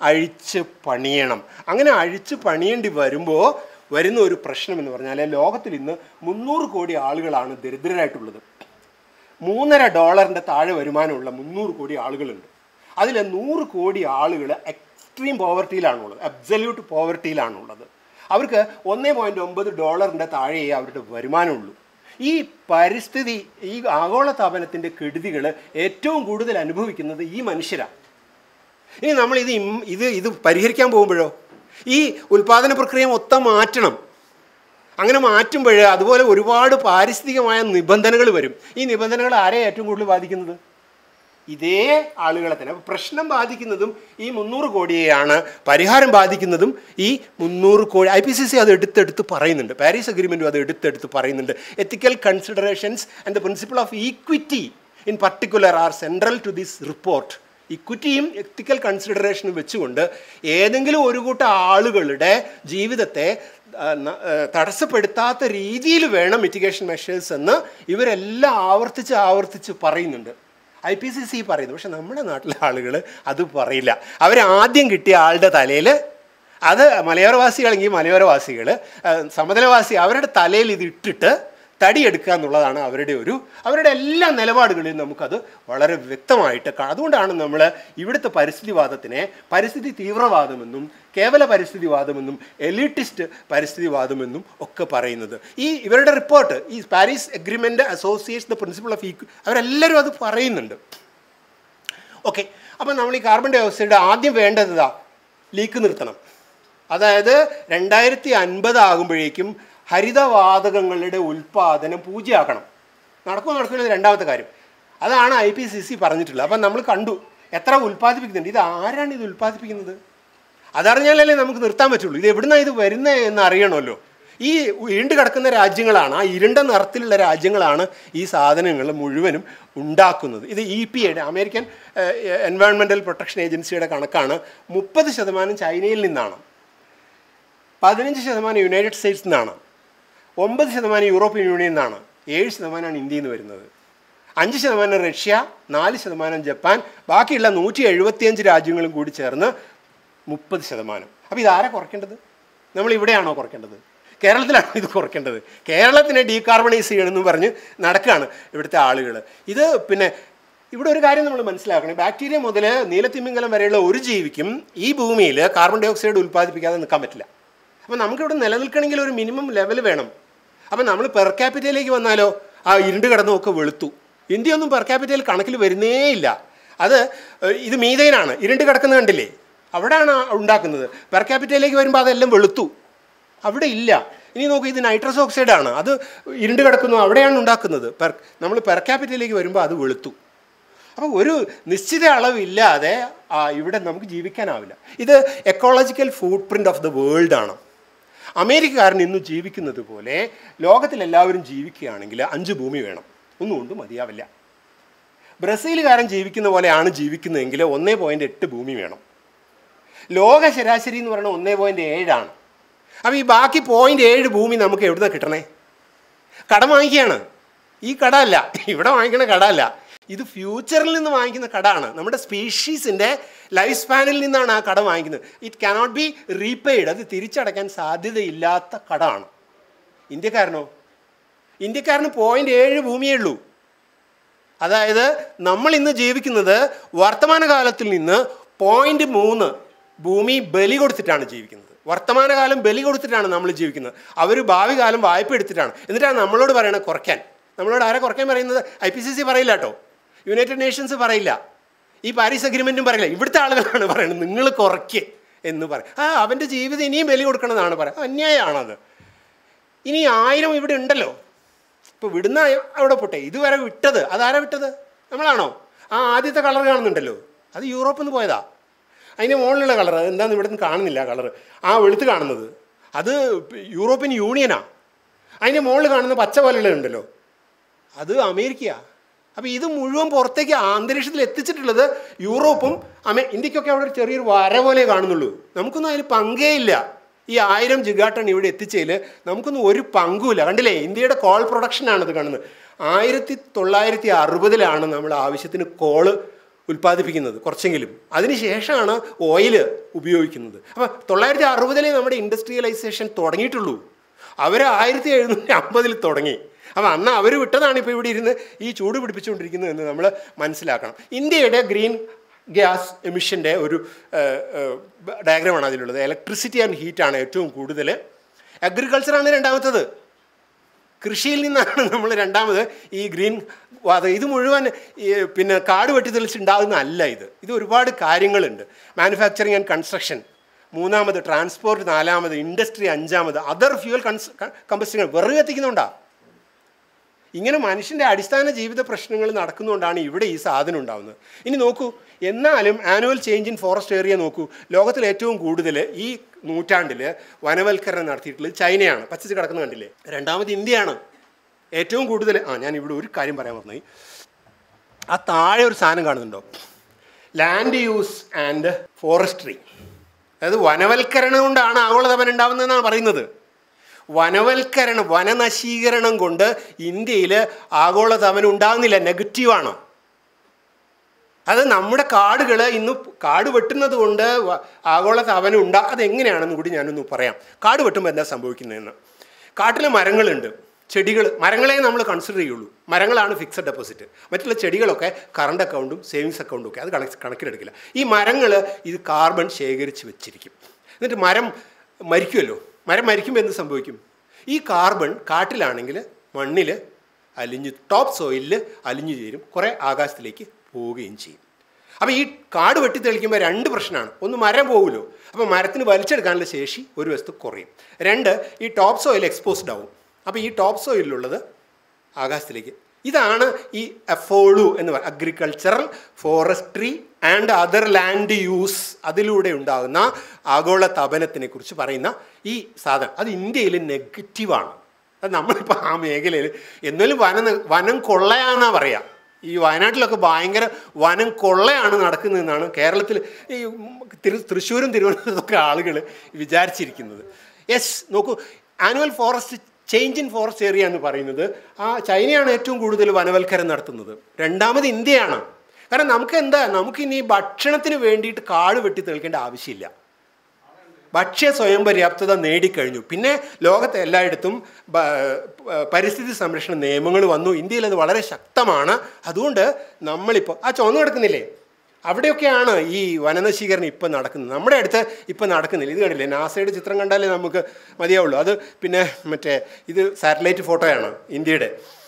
അഴിച്ച് പണിയണം അങ്ങനെ അഴിച്ച് പണിയേണ്ടി വരുമ്പോൾ വരുന്ന ഒരു പ്രശ്നം എന്ന് പറഞ്ഞാൽ ലോകത്തിൽ ഇന്ന് മുന്നൂറ് കോടി ആളുകളാണ് ദരിദ്രരായിട്ടുള്ളത് മൂന്നര ഡോളറിൻ്റെ താഴെ വരുമാനമുള്ള മുന്നൂറ് കോടി ആളുകളുണ്ട് അതിൽ നൂറ് കോടി ആളുകൾ എക്സ്ട്രീം പോവർട്ടിയിലാണുള്ളത് അബ്സല്യൂട്ട് പോവർട്ടിയിലാണുള്ളത് അവർക്ക് ഒന്നേ പോയിൻറ്റ് ഒമ്പത് ഡോളറിൻ്റെ താഴെയേ അവരുടെ വരുമാനമുള്ളൂ ഈ പരിസ്ഥിതി ഈ ആഗോളതാപനത്തിൻ്റെ കെടുതികൾ ഏറ്റവും കൂടുതൽ അനുഭവിക്കുന്നത് ഈ മനുഷ്യരാണ് ഇനി നമ്മൾ ഇത് ഇം- ഇത് ഇത് പരിഹരിക്കാൻ പോകുമ്പോഴോ ഈ ഉൽപാദന പ്രക്രിയ മൊത്തം മാറ്റണം അങ്ങനെ മാറ്റുമ്പോൾ അതുപോലെ ഒരുപാട് പാരിസ്ഥിതികമായ നിബന്ധനകൾ വരും ഈ നിബന്ധനകൾ ആരെയാണ് ഏറ്റവും കൂടുതൽ ബാധിക്കുന്നത് ഇതേ ആളുകളെ തന്നെ അപ്പോൾ പ്രശ്നം ബാധിക്കുന്നതും ഈ മുന്നൂറ് കോടിയെയാണ് പരിഹാരം ബാധിക്കുന്നതും ഈ മുന്നൂറ് കോടി ഐ പി സി സി അത് എടുത്തെടുത്ത് പറയുന്നുണ്ട് പാരീസ് അഗ്രിമെൻറ്റും അത് എടുത്തെടുത്ത് പറയുന്നുണ്ട് ethical considerations and the principle of equity in particular are central to this report ഇക്വിറ്റിയും എത്തിക്കൽ കൺസിഡറേഷനും വെച്ചുകൊണ്ട് ഏതെങ്കിലും ഒരു കൂട്ടം ആളുകളുടെ ജീവിതത്തെ ആ, ന- ആ, തടസ്സപ്പെടുത്താത്ത രീതിയിൽ വേണം മിറ്റിഗേഷൻ മെഷേഴ്സ് എന്ന് ഇവരെല്ലാം ആവർത്തിച്ച് ആവർത്തിച്ച് പറയുന്നുണ്ട് ഐ പി സി സി പറയുന്നു പക്ഷെ നമ്മുടെ നാട്ടിലെ ആളുകൾ അത് പറയില്ല അവർ ആദ്യം കിട്ടിയ ആളുടെ തലയിൽ അത് മലയോരവാസികളെങ്കിൽ മലയോരവാസികൾ സമതലവാസി അവരുടെ തലയിൽ ഇത് ഇട്ടിട്ട് തടിയെടുക്കുക എന്നുള്ളതാണ് അവരുടെ ഒരു അവരുടെ എല്ലാ നിലപാടുകളിലും നമുക്കത് വളരെ വ്യക്തമായിട്ട് കാണാം അതുകൊണ്ടാണ് നമ്മൾ ഇവിടുത്തെ പരിസ്ഥിതിവാദത്തിനെ പരിസ്ഥിതി തീവ്രവാദമെന്നും കേവല പരിസ്ഥിതിവാദമെന്നും എലിറ്റിസ്റ്റ് പരിസ്ഥിതിവാദമെന്നും ഒക്കെ പറയുന്നത് ഈ ഇവരുടെ റിപ്പോർട്ട് ഈ Paris agreement associates the principle of ഈക്വ അവരെല്ലാവരും അത് പറയുന്നുണ്ട് ഓക്കെ അപ്പം നമ്മൾ ഈ കാർബൺ ഡൈ ഓക്സൈഡ് ആദ്യം വേണ്ടത് ഇതാ ലീക്ക് നിർത്തണം അതായത് രണ്ടായിരത്തി അൻപത് ആകുമ്പോഴേക്കും ഹരിതവാതകങ്ങളുടെ ഉൽപ്പാദനം പൂജ്യമാക്കണം നടക്കുമോ നടക്കില്ല രണ്ടാമത്തെ കാര്യം അതാണ് ഐ പി സി സി പറഞ്ഞിട്ടുള്ളത് അപ്പം നമ്മൾ കണ്ടു എത്ര ഉൽപ്പാദിപ്പിക്കുന്നുണ്ട് ഇത് ആരാണ് ഇത് ഉൽപ്പാദിപ്പിക്കുന്നത് അതറിഞ്ഞാലല്ലേ നമുക്ക് നിർത്താൻ പറ്റുള്ളൂ ഇത് എവിടുന്നാണ് ഇത് വരുന്നത് എന്ന് അറിയണമല്ലോ ഈ ഇരുണ്ട് കിടക്കുന്ന രാജ്യങ്ങളാണ് ആ ഇരുണ്ട നിറത്തിലുള്ള രാജ്യങ്ങളാണ് ഈ സാധനങ്ങൾ മുഴുവനും ഉണ്ടാക്കുന്നത് ഇത് ഇ പി എയുടെ അമേരിക്കൻ എൻവയോൺമെൻറ്റൽ പ്രൊട്ടക്ഷൻ ഏജൻസിയുടെ കണക്കാണ് മുപ്പത് ശതമാനം ചൈനയിൽ നിന്നാണ് പതിനഞ്ച് ശതമാനം യുണൈറ്റഡ് സ്റ്റേറ്റ്സിൽ നിന്നാണ് ഒമ്പത് ശതമാനം യൂറോപ്യൻ യൂണിയനിൽ നിന്നാണ് ഏഴ് ശതമാനമാണ് ഇന്ത്യയിൽ നിന്ന് വരുന്നത് അഞ്ച് ശതമാനം റഷ്യ നാല് ശതമാനം ജപ്പാൻ ബാക്കിയുള്ള നൂറ്റി എഴുപത്തിയഞ്ച് രാജ്യങ്ങളും കൂടി ചേർന്ന് മുപ്പത് ശതമാനം അപ്പോൾ ഇതാരെ കുറയ്ക്കേണ്ടത് നമ്മൾ ഇവിടെയാണോ കുറയ്ക്കേണ്ടത് കേരളത്തിലാണോ ഇത് കുറയ്ക്കേണ്ടത് കേരളത്തിനെ ഡീകാർബണൈസ് ചെയ്യണമെന്ന് പറഞ്ഞ് നടക്കുകയാണ് ഇവിടുത്തെ ആളുകൾ ഇത് പിന്നെ ഇവിടെ ഒരു കാര്യം നമ്മൾ മനസ്സിലാക്കണം ബാക്ടീരിയ മുതൽ നീലത്തിമിംഗലം വരെയുള്ള ഒരു ജീവിക്കും ഈ ഭൂമിയിൽ കാർബൺ ഡൈ ഓക്സൈഡ് ഉൽപ്പാദിപ്പിക്കാതെ നിൽക്കാൻ പറ്റില്ല അപ്പോൾ നമുക്കിവിടെ നിലനിൽക്കണമെങ്കിൽ ഒരു മിനിമം ലെവൽ വേണം അപ്പം നമ്മൾ പെർ ക്യാപിറ്റയിലേക്ക് വന്നാലോ ആ ഇരുണ്ട് കിടന്നൊക്കെ വെളുത്തു ഇന്ത്യ ഒന്നും പെർ ക്യാപിറ്റയിൽ കണക്കിൽ വരുന്നേ ഇല്ല അത് ഏഹ്, ഇത് മീതൈനാണ് ഇരുണ്ട് കിടക്കുന്നത് കണ്ടില്ലേ അവിടെയാണ് ഉണ്ടാക്കുന്നത് പെർ ക്യാപിറ്റയിലേക്ക് വരുമ്പോൾ അതെല്ലാം വെളുത്തു അവിടെ ഇല്ല ഇനി നോക്കൂ ഇത് നൈട്രസ് ഓക്സൈഡ് ആണ് അത് ഇരുണ്ട് കിടക്കുന്നു അവിടെയാണ് ഉണ്ടാക്കുന്നത് പെർ നമ്മൾ പെർ ക്യാപിറ്റയിലേക്ക് വരുമ്പോൾ അത് വെളുത്തു അപ്പോൾ ഒരു നിശ്ചിത അളവില്ലാതെ ആ, ഇവിടെ നമുക്ക് ജീവിക്കാനാവില്ല ഇത് ecological footprint of the world ആണ് അമേരിക്കക്കാരൻ ഇന്ന് ജീവിക്കുന്നത് പോലെ ലോകത്തിലെല്ലാവരും ജീവിക്കുകയാണെങ്കിൽ അഞ്ച് ഭൂമി വേണം ഒന്നുകൊണ്ട് മതിയാവില്ല ബ്രസീലുകാരൻ ജീവിക്കുന്ന പോലെയാണ് ജീവിക്കുന്നതെങ്കിൽ ഒന്നേ പോയിൻറ്റ് എട്ട് ഭൂമി വേണം ലോക ശരാശരി എന്ന് പറയുന്നത് ഒന്നേ പോയിൻറ്റ് ഏഴാണ് അപ്പോൾ ഈ ബാക്കി പോയിൻറ്റ് ഏഴ് ഭൂമി നമുക്ക് എവിടുന്ന കിട്ടണേ കടം വാങ്ങിക്കുകയാണ് ഈ കട അല്ല ഇവിടെ വാങ്ങിക്കുന്ന കട അല്ല ഇത് ഫ്യൂച്ചറിൽ നിന്ന് വാങ്ങിക്കുന്ന കടമാണ് നമ്മുടെ സ്പീഷീസിൻ്റെ ലൈഫ് സ്പാനിൽ നിന്നാണ് ആ കട വാങ്ങിക്കുന്നത് ഇറ്റ് കനോട്ട് ബി റീപെയ്ഡ് അത് തിരിച്ചടയ്ക്കാൻ സാധ്യതയില്ലാത്ത കടമാണ് ഇന്ത്യക്കാരനോ ഇന്ത്യക്കാരന് പോയിൻ്റ് ഏഴ് ഭൂമിയേ ഉള്ളൂ അതായത് നമ്മൾ ഇന്ന് ജീവിക്കുന്നത് വർത്തമാനകാലത്തിൽ നിന്ന് പോയിന്റ് മൂന്ന് ഭൂമി ബലി കൊടുത്തിട്ടാണ് ജീവിക്കുന്നത് വർത്തമാനകാലം ബലി കൊടുത്തിട്ടാണ് നമ്മൾ ജീവിക്കുന്നത് അവർ ഭാവി കാലം വായ്പ എടുത്തിട്ടാണ് എന്നിട്ടാണ് നമ്മളോട് പറയണത് കുറയ്ക്കാൻ നമ്മളോട് ആരെ കുറയ്ക്കാൻ പറയുന്നത് ഐ പി സി സി പറയില്ല കേട്ടോ യുണൈറ്റഡ് നേഷൻസ് പറയില്ല ഈ പാരീസ് അഗ്രിമെൻറ്റും പറയില്ല ഇവിടുത്തെ ആളുകളാണ് പറയുന്നത് നിങ്ങൾ കുറയ്ക്ക് എന്ന് പറയും ആ അവൻ്റെ ജീവിതം ഇനിയും ബലി കൊടുക്കണമെന്നാണ് പറയുക അന്യായമാണത് ഇനി ആയിരം ഇവിടെ ഉണ്ടല്ലോ ഇപ്പോൾ വിടുന്ന അവിടെ പോട്ടെ ഇതുവരെ വിട്ടത് അതാരാ വിട്ടത് നമ്മളാണോ ആ ആദ്യത്തെ കളർ കാണുന്നുണ്ടല്ലോ അത് യൂറോപ്പിൽ നിന്ന് പോയതാ അതിൻ്റെ മുകളിലുള്ള കളർ എന്താണെന്ന് ഇവിടെ നിന്ന് കാണുന്നില്ല കളർ ആ വെളുത്ത് കാണുന്നത് അത് യൂറോപ്യൻ യൂണിയനാ അതിൻ്റെ മുകളിൽ കാണുന്ന പച്ച പോലെയുള്ള ഉണ്ടല്ലോ അത് അമേരിക്കയാ അപ്പോൾ ഇത് മുഴുവൻ പുറത്തേക്ക് അന്തരീക്ഷത്തിൽ എത്തിച്ചിട്ടുള്ളത് യൂറോപ്പും അമേ ഇന്ത്യക്കൊക്കെ അവിടെ ഒരു ചെറിയൊരു വര പോലെ കാണുന്നുള്ളൂ നമുക്കൊന്നും അതിൽ പങ്കേ ഇല്ല ഈ ആയിരം ജിഗാട്ടൺ ഇവിടെ എത്തിച്ചതിൽ നമുക്കൊന്നും ഒരു പങ്കുമില്ല കണ്ടില്ലേ ഇന്ത്യയുടെ കോൾ പ്രൊഡക്ഷനാണ് ഇത് കാണുന്നത് ആയിരത്തി തൊള്ളായിരത്തി അറുപതിലാണ് നമ്മൾ ആവശ്യത്തിന് കോള് ഉൽപ്പാദിപ്പിക്കുന്നത് കുറച്ചെങ്കിലും അതിനുശേഷമാണ് ഓയിൽ ഉപയോഗിക്കുന്നത് അപ്പോൾ തൊള്ളായിരത്തി അറുപതിലേ നമ്മുടെ ഇൻഡസ്ട്രിയലൈസേഷൻ തുടങ്ങിയിട്ടുള്ളൂ അവർ ആയിരത്തി എഴുന്നൂറ്റി അമ്പതിൽ തുടങ്ങി അപ്പോൾ അന്ന് അവർ വിട്ടതാണ് ഇപ്പോൾ ഇവിടെ ഇരുന്ന് ഈ ചൂട് പിടിപ്പിച്ചുകൊണ്ടിരിക്കുന്നത് എന്ന് നമ്മൾ മനസ്സിലാക്കണം ഇന്ത്യയുടെ ഗ്രീൻ ഗ്യാസ് എമിഷൻ്റെ ഒരു ഡയഗ്രമാണ് അതിലുള്ളത് ഇലക്ട്രിസിറ്റി ആൻഡ് ഹീറ്റാണ് ഏറ്റവും കൂടുതൽ അഗ്രികൾച്ചറാണ് രണ്ടാമത്തത് കൃഷിയിൽ നിന്നാണ് നമ്മൾ രണ്ടാമത് ഈ ഗ്രീൻ വാത ഇത് മുഴുവൻ ഈ പിന്നെ കാട് വെട്ടി തെളിച്ചുണ്ടാകുന്ന അല്ല ഇത് ഇത് ഒരുപാട് കാര്യങ്ങളുണ്ട് മാനുഫാക്ചറിങ് ആൻഡ് കൺസ്ട്രക്ഷൻ മൂന്നാമത് ട്രാൻസ്പോർട്ട് നാലാമത് ഇൻഡസ്ട്രി അഞ്ചാമത് അതർ ഫ്യൂവൽ കൺസ് കമ്പസ്റ്റിങ്ങൾ വെറുതെ എത്തിക്കുന്നുണ്ടാണ് ഇങ്ങനെ മനുഷ്യൻ്റെ അടിസ്ഥാന ജീവിത പ്രശ്നങ്ങൾ നടക്കുന്നതുകൊണ്ടാണ് ഇവിടെ ഈ സാധനം ഉണ്ടാകുന്നത് ഇനി നോക്കൂ എന്നാലും annual change in forest area നോക്കൂ ലോകത്തിൽ ഏറ്റവും കൂടുതൽ ഈ നൂറ്റാണ്ടിൽ വനവൽക്കരണം നടത്തിയിട്ടുള്ളത് ചൈനയാണ് പച്ചച്ച് കിടക്കുന്നത് കണ്ടില്ലേ രണ്ടാമത് ഇന്ത്യയാണ് ഏറ്റവും കൂടുതൽ ആ ഞാൻ ഇവിടെ ഒരു കാര്യം പറയാൻ പറഞ്ഞു ആ താഴെ ഒരു സാധനം കാണുന്നുണ്ടോ ലാൻഡ് യൂസ് ആൻഡ് ഫോറസ്ട്രി അതായത് വനവൽക്കരണം കൊണ്ടാണ് ആഗോളതാപനം ഉണ്ടാകുന്നതെന്നാണ് പറയുന്നത് വനവൽക്കരണം വനനശീകരണം കൊണ്ട് ഇന്ത്യയിൽ ആഗോളതാപനം ഉണ്ടാകുന്നില്ല നെഗറ്റീവാണ് അത് നമ്മുടെ കാടുകൾ ഇന്ന് കാട് വെട്ടുന്നത് കൊണ്ട് വ- ആഗോളതാപനം ഉണ്ടാ അതെങ്ങനെയാണെന്ന് കൂടി ഞാനൊന്ന് പറയാം കാട് വെട്ടുമ്പോൾ എന്താ സംഭവിക്കുന്നതെന്ന് കാട്ടിലെ മരങ്ങളുണ്ട് ചെടികൾ മരങ്ങളെ നമ്മൾ കൺസിഡർ ചെയ്യുള്ളൂ മരങ്ങളാണ് ഫിക്സഡ് ഡെപ്പോസിറ്റ് മറ്റുള്ള ചെടികളൊക്കെ കറണ്ട് അക്കൗണ്ടും സേവിങ്സ് അക്കൗണ്ടും ഒക്കെ അത് കണക്ക് കണക്കിലെടുക്കില്ല ഈ മരങ്ങൾ ഇത് കാർബൺ ശേഖരിച്ച് വെച്ചിരിക്കും എന്നിട്ട് മരം മരിക്കുമല്ലോ മരം മരിക്കുമ്പോൾ എന്ത് സംഭവിക്കും ഈ കാർബൺ കാട്ടിലാണെങ്കിൽ മണ്ണിൽ അലിഞ്ഞ് ടോപ്പ് സോയിലിൽ അലിഞ്ഞു ചേരും കുറേ ആകാശത്തിലേക്ക് പോവുകയും ചെയ്യും അപ്പോൾ ഈ കാട് വെട്ടി തെളിക്കുമ്പോൾ രണ്ട് പ്രശ്നമാണ് ഒന്ന് മരം പോകുമല്ലോ അപ്പോൾ മരത്തിന് വലിച്ചെടുക്കാനുള്ള ശേഷി ഒരു വശത്ത് കുറയും രണ്ട് ഈ ടോപ്പ് സോയിൽ എക്സ്പോസ്ഡ് ആവും അപ്പോൾ ഈ ടോപ്പ് സോയിലുള്ളത് ആകാശത്തിലേക്ക് ഇതാണ് ഈ എഫോളു എന്ന് പറയുക agricultural forestry and other land use അതിലൂടെ ഉണ്ടാകുന്ന ആഗോള തപനത്തിനെ കുറിച്ച് പറയുന്ന ഈ സാധനം അത് ഇന്ത്യയിൽ നെഗറ്റീവാണ് അത് നമ്മളിപ്പോൾ ആ മേഖലയിൽ എന്നാലും വനം വനം കൊള്ളയാന്നാ പറയാം ഈ വയനാട്ടിലൊക്കെ ഭയങ്കര വനം കൊള്ളയാണ് നടക്കുന്നതെന്നാണ് കേരളത്തിൽ ഈ തിരു തൃശ്ശൂരും തിരുവനന്തപുരത്തൊക്കെ ആളുകൾ വിചാരിച്ചിരിക്കുന്നത് യെസ് നോക്കൂ annual forest change in forest area എന്ന് പറയുന്നത് ആ ചൈനയാണ് ഏറ്റവും കൂടുതൽ വനവൽക്കരണം നടത്തുന്നത് രണ്ടാമത് ഇന്ത്യയാണ് കാരണം നമുക്ക് എന്താ നമുക്കിനി ഭക്ഷണത്തിന് വേണ്ടിയിട്ട് കാട് വെട്ടി തെളിക്കേണ്ട ആവശ്യമില്ല ഭക്ഷ്യ സ്വയം പര്യാപ്തത നേടിക്കഴിഞ്ഞു പിന്നെ ലോകത്തെ എല്ലായിടത്തും ബ- പ- പരിസ്ഥിതി സംരക്ഷണ നിയമങ്ങൾ വന്നു ഇന്ത്യയിൽ അത് വളരെ ശക്തമാണ് അതുകൊണ്ട് നമ്മളിപ്പോൾ ആ ചുവന്ന് കിടക്കുന്നില്ലേ അവിടെയൊക്കെയാണ് ഈ വനനശീകരണം ഇപ്പം നടക്കുന്നത് നമ്മുടെ അടുത്ത് ഇപ്പം നടക്കുന്നില്ല ഇത് കണ്ടില്ലേ നാസയുടെ ചിത്രം കണ്ടാലേ നമുക്ക് മതിയാവുള്ളൂ അത് പിന്നെ മറ്റേ ഇത് സാറ്റലൈറ്റ് ഫോട്ടോയാണ് ഇന്ത്യയുടെ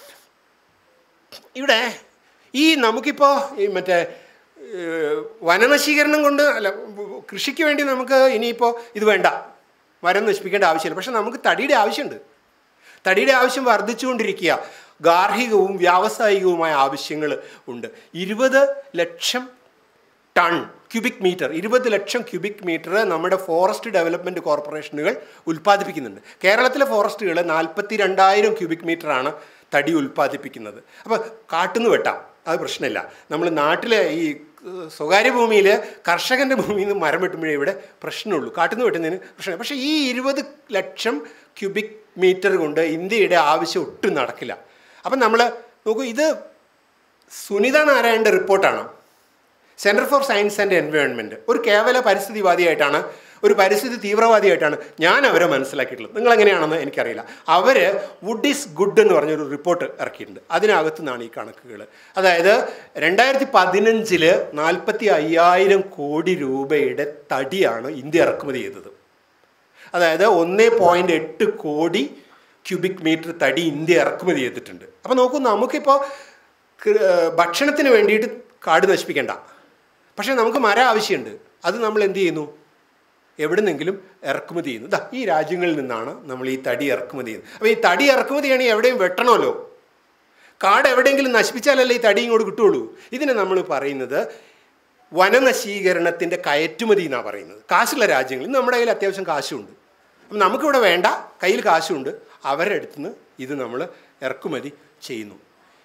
ഇവിടെ ഈ നമുക്കിപ്പോൾ ഈ മറ്റേ ഏഹ്, വനനശീകരണം കൊണ്ട് അല്ല കൃഷിക്ക് വേണ്ടി നമുക്ക് ഇനിയിപ്പോൾ ഇത് വേണ്ട മരം നശിപ്പിക്കേണ്ട ആവശ്യമില്ല പക്ഷെ നമുക്ക് തടിയുടെ ആവശ്യമുണ്ട് തടിയുടെ ആവശ്യം വർദ്ധിച്ചുകൊണ്ടിരിക്കുക ഗാർഹികവും വ്യാവസായികവുമായ ആവശ്യങ്ങൾ ഉണ്ട് ഇരുപത് ലക്ഷം ടൺ ക്യൂബിക് മീറ്റർ ഇരുപത് ലക്ഷം ക്യൂബിക് മീറ്റർ നമ്മുടെ ഫോറസ്റ്റ് ഡെവലപ്മെൻറ്റ് കോർപ്പറേഷനുകൾ ഉൽപ്പാദിപ്പിക്കുന്നുണ്ട് കേരളത്തിലെ ഫോറസ്റ്റുകൾ നാൽപ്പത്തി രണ്ടായിരം ക്യൂബിക് മീറ്ററാണ് തടി ഉൽപ്പാദിപ്പിക്കുന്നത് അപ്പോൾ കാട്ടുനിന്ന് വെട്ടാം അത് പ്രശ്നമില്ല നമ്മൾ നാട്ടിലെ ഈ ഏഹ്, സ്വകാര്യ ഭൂമിയിൽ കർഷകൻ്റെ ഭൂമിയിൽ നിന്ന് മരം വെട്ടുമ്പോഴേ ഇവിടെ പ്രശ്നമുള്ളൂ കാട്ടുനിന്ന് വെട്ടുന്നതിന് പ്രശ്നമില്ല പക്ഷേ ഈ ഇരുപത് ലക്ഷം ക്യൂബിക് മീറ്റർ കൊണ്ട് ഇന്ത്യയുടെ ആവശ്യം ഒട്ടും നടക്കില്ല അപ്പം നമ്മൾ നോക്കൂ ഇത് സുനിത നാരായണൻ്റെ റിപ്പോർട്ടാണ് centre for science and environment ഒരു കേവല പരിസ്ഥിതിവാദിയായിട്ടാണ് ഒരു പരിസ്ഥിതി തീവ്രവാദിയായിട്ടാണ് ഞാൻ അവരെ മനസ്സിലാക്കിയിട്ടുള്ളത് നിങ്ങൾ എങ്ങനെയാണെന്ന് എനിക്കറിയില്ല അവർ വുഡ് ഈസ് ഗുഡ് എന്ന് പറഞ്ഞൊരു റിപ്പോർട്ട് ഇറക്കിയിട്ടുണ്ട് അതിനകത്തു നിന്നാണ് ഈ കണക്കുകൾ അതായത് രണ്ടായിരത്തി പതിനഞ്ചിൽ നാൽപ്പത്തി അയ്യായിരം കോടി രൂപയുടെ തടിയാണ് ഇന്ത്യ ഇറക്കുമതി ചെയ്തത് അതായത് ഒന്ന് പോയിൻ്റ് എട്ട് കോടി ക്യൂബിക് മീറ്റർ തടി ഇന്ത്യ ഇറക്കുമതി ചെയ്തിട്ടുണ്ട് അപ്പോൾ നോക്കൂ നമുക്കിപ്പോൾ കൃ- ഏർ ഭക്ഷണത്തിന് വേണ്ടിയിട്ട് കാട് നശിപ്പിക്കേണ്ട പക്ഷേ നമുക്ക് മരം ആവശ്യമുണ്ട് അത് നമ്മൾ എന്ത് ചെയ്യുന്നു എവിടുന്നെങ്കിലും ഇറക്കുമതി ചെയ്യുന്നു ദാ ഈ രാജ്യങ്ങളിൽ നിന്നാണ് നമ്മൾ ഈ തടി ഇറക്കുമതി ചെയ്യുന്നത് അപ്പോൾ ഈ തടി ഇറക്കുമതി ചെയ്യണമെങ്കിൽ എവിടെയും വെട്ടണമല്ലോ കാട് എവിടെയെങ്കിലും നശിപ്പിച്ചാലല്ലേ ഈ തടി ഇങ്ങോട്ട് കിട്ടുള്ളൂ ഇതിനെ നമ്മൾ പറയുന്നത് വനനശീകരണത്തിൻ്റെ കയറ്റുമതി എന്നാണ് പറയുന്നത് കാശുള്ള രാജ്യങ്ങളിൽ നമ്മുടെ കയ്യിൽ അത്യാവശ്യം കാശുണ്ട് അപ്പം നമുക്കിവിടെ വേണ്ട കയ്യിൽ കാശുണ്ട് അവരുടെ അടുത്ത് നിന്ന് ഇത് നമ്മൾ ഇറക്കുമതി ചെയ്യുന്നു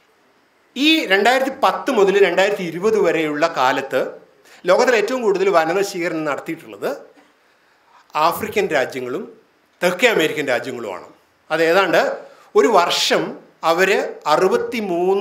ഈ രണ്ടായിരത്തി പത്ത് മുതൽ രണ്ടായിരത്തി ഇരുപത് വരെയുള്ള കാലത്ത് ലോകത്തിൽ ഏറ്റവും കൂടുതൽ വനനശീകരണം നടത്തിയിട്ടുള്ളത് ആഫ്രിക്കൻ രാജ്യങ്ങളും തെക്കേ അമേരിക്കൻ രാജ്യങ്ങളുമാണ് അത് ഏതാണ്ട് ഒരു വർഷം അവർ അറുപത്തി മൂന്ന്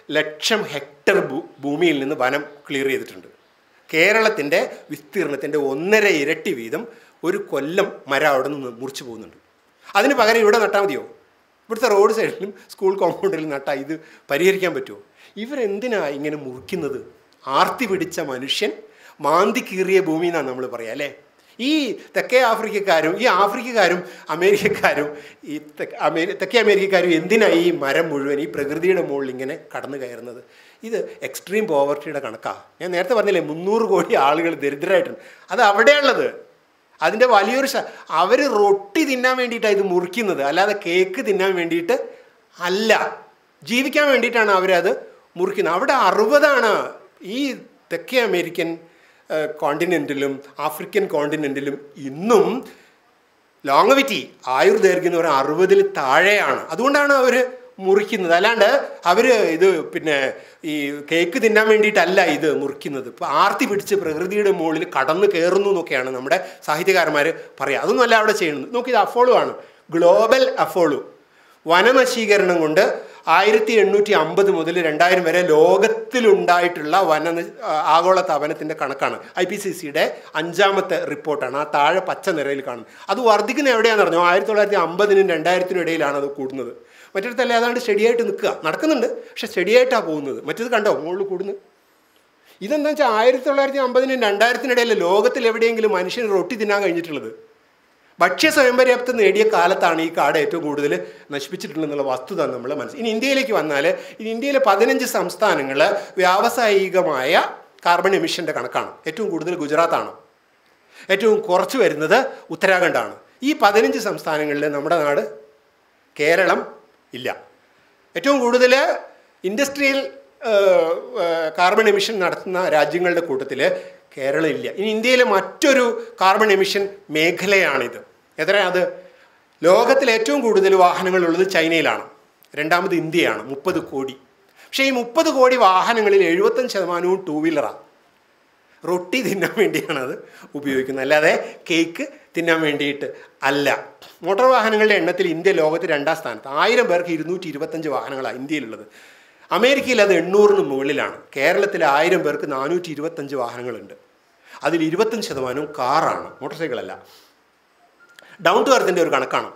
ലക്ഷം ഹെക്ടർ ഭൂ ഭൂമിയിൽ നിന്ന് വനം ക്ലിയർ ചെയ്തിട്ടുണ്ട് കേരളത്തിൻ്റെ വിസ്തീർണത്തിൻ്റെ ഒന്നര ഇരട്ടി വീതം ഒരു കൊല്ലം മരം അവിടെ നിന്ന് മുറിച്ചു പോകുന്നുണ്ട് അതിന് പകരം ഇവിടെ നട്ടാൽ മതിയോ ഇവിടുത്തെ റോഡ് സൈഡിലും സ്കൂൾ കോമ്പൗണ്ടിലും നട്ടാൽ ഇത് പരിഹരിക്കാൻ പറ്റുമോ ഇവരെന്തിനാ ഇങ്ങനെ മുറിക്കുന്നത് ആർത്തി പിടിച്ച മനുഷ്യൻ മാന്തി കീറിയ ഭൂമി എന്നാണ് നമ്മൾ പറയുക അല്ലേ ഈ തെക്കേ ആഫ്രിക്കക്കാരും ഈ ആഫ്രിക്കക്കാരും അമേരിക്കക്കാരും ഈ തെക്ക് അമേരി തെക്കേ അമേരിക്കക്കാരും എന്തിനാ ഈ മരം മുഴുവൻ ഈ പ്രകൃതിയുടെ മുകളിൽ ഇങ്ങനെ കടന്നു കയറുന്നത് ഇത് എക്സ്ട്രീം പോവർട്ടിയുടെ കണക്കാണ് ഞാൻ നേരത്തെ പറഞ്ഞില്ലേ മുന്നൂറ് കോടി ആളുകൾ ദരിദ്രരായിട്ടുണ്ട് അത് അവിടെയുള്ളത് അതിൻ്റെ വലിയൊരു ശ അവർ റൊട്ടി തിന്നാൻ വേണ്ടിയിട്ടാണ് ഇത് മുറിക്കുന്നത് അല്ലാതെ കേക്ക് തിന്നാൻ വേണ്ടിയിട്ട് അല്ല ജീവിക്കാൻ വേണ്ടിയിട്ടാണ് അവരത് മുറിക്കുന്നത് അവിടെ അറുപതാണ് ഈ തെക്കേ അമേരിക്കൻ കോണ്ടിനെൻറ്റിലും ആഫ്രിക്കൻ കോണ്ടിനെൻറ്റിലും ഇന്നും ലോങ്ങവിറ്റി ആയുർദൈർഘ്യം എന്ന് പറയുന്നത് അറുപതിൽ താഴെയാണ് അതുകൊണ്ടാണ് അവർ മുറിക്കുന്നത് അല്ലാണ്ട് അവർ ഇത് പിന്നെ ഈ കേക്ക് തിന്നാൻ വേണ്ടിയിട്ടല്ല ഇത് മുറിക്കുന്നത് ഇപ്പോൾ ആർത്തി പിടിച്ച് പ്രകൃതിയുടെ മുകളിൽ കടന്നു കയറുന്നു എന്നൊക്കെയാണ് നമ്മുടെ സാഹിത്യകാരന്മാർ പറയുക അതൊന്നും അല്ല അവിടെ ചെയ്യുന്നത് നോക്കി ഇത് അഫോളു ആണ് ഗ്ലോബൽ അഫോളു വനനശീകരണം കൊണ്ട് ആയിരത്തി എണ്ണൂറ്റി അമ്പത് മുതൽ രണ്ടായിരം വരെ ലോകത്തിലുണ്ടായിട്ടുള്ള വന ആഗോള താപനത്തിൻ്റെ കണക്കാണ് ഐ പി സി സിയുടെ അഞ്ചാമത്തെ റിപ്പോർട്ടാണ് ആ താഴെ പച്ച നിറയിൽ കാണുന്നത് അത് വർദ്ധിക്കുന്ന എവിടെയാണെന്ന് പറഞ്ഞോ ആയിരത്തി തൊള്ളായിരത്തി അമ്പതിനും രണ്ടായിരത്തിനും ഇടയിലാണ് അത് കൂടുന്നത് മറ്റൊരുത്തല്ല ഏതാണ്ട് സ്റ്റഡിയായിട്ട് നിൽക്കുക നടക്കുന്നുണ്ട് പക്ഷെ സ്റ്റഡിയായിട്ടാണ് പോകുന്നത് മറ്റേത് കണ്ടോ മുകളിൽ കൂടുന്നത് ഇതെന്താ വെച്ചാൽ ആയിരത്തി തൊള്ളായിരത്തി അമ്പതിനും രണ്ടായിരത്തിനിടയിൽ ലോകത്തിൽ എവിടെയെങ്കിലും മനുഷ്യന് റൊട്ടി തിന്നാൻ കഴിഞ്ഞിട്ടുള്ളത് ഭക്ഷ്യ സ്വയംപര്യാപ്തം നേടിയ കാലത്താണ് ഈ കാട് ഏറ്റവും കൂടുതൽ നശിപ്പിച്ചിട്ടുള്ളതെന്നുള്ള വസ്തുത നമ്മൾ മനസ്സിൽ ഇനി ഇന്ത്യയിലേക്ക് വന്നാൽ ഇനി ഇന്ത്യയിലെ പതിനഞ്ച് സംസ്ഥാനങ്ങൾ വ്യാവസായികമായ കാർബൺ എമിഷൻ്റെ കണക്കാണ് ഏറ്റവും കൂടുതൽ ഗുജറാത്താണ് ഏറ്റവും കുറച്ച് വരുന്നത് ഉത്തരാഖണ്ഡാണ് ഈ പതിനഞ്ച് സംസ്ഥാനങ്ങളിൽ നമ്മുടെ നാട് കേരളം ഇല്ല ഏറ്റവും കൂടുതൽ ഇൻഡസ്ട്രിയൽ കാർബൺ എമിഷൻ നടത്തുന്ന രാജ്യങ്ങളുടെ കൂട്ടത്തിൽ കേരളം ഇല്ല ഇനി ഇന്ത്യയിലെ മറ്റൊരു കാർബൺ എമിഷൻ മേഖലയാണിത് എത്ര അത് ലോകത്തിൽ ഏറ്റവും കൂടുതൽ വാഹനങ്ങളുള്ളത് ചൈനയിലാണ് രണ്ടാമത് ഇന്ത്യയാണ് മുപ്പത് കോടി പക്ഷേ ഈ മുപ്പത് കോടി വാഹനങ്ങളിൽ എഴുപത്തഞ്ച് ശതമാനവും ടൂ വീലറാണ് റൊട്ടി തിന്നാൻ വേണ്ടിയാണ് അത് ഉപയോഗിക്കുന്നത് അല്ലാതെ കേക്ക് തിന്നാൻ വേണ്ടിയിട്ട് അല്ല മോട്ടോർ വാഹനങ്ങളുടെ എണ്ണത്തിൽ ഇന്ത്യ ലോകത്ത് രണ്ടാം സ്ഥാനത്ത് ആയിരം പേർക്ക് ഇരുന്നൂറ്റി ഇരുപത്തഞ്ച് വാഹനങ്ങളാണ് ഇന്ത്യയിലുള്ളത് അമേരിക്കയിൽ അത് എണ്ണൂറിന് മുകളിലാണ് കേരളത്തിൽ ആയിരം പേർക്ക് നാനൂറ്റി ഇരുപത്തഞ്ച് വാഹനങ്ങളുണ്ട് അതിൽ ഇരുപത്തഞ്ച് ശതമാനവും കാറാണ് മോട്ടോർ സൈക്കിളല്ല ഡൗൺ ടു എർത്തിൻ്റെ ഒരു കണക്കാണ്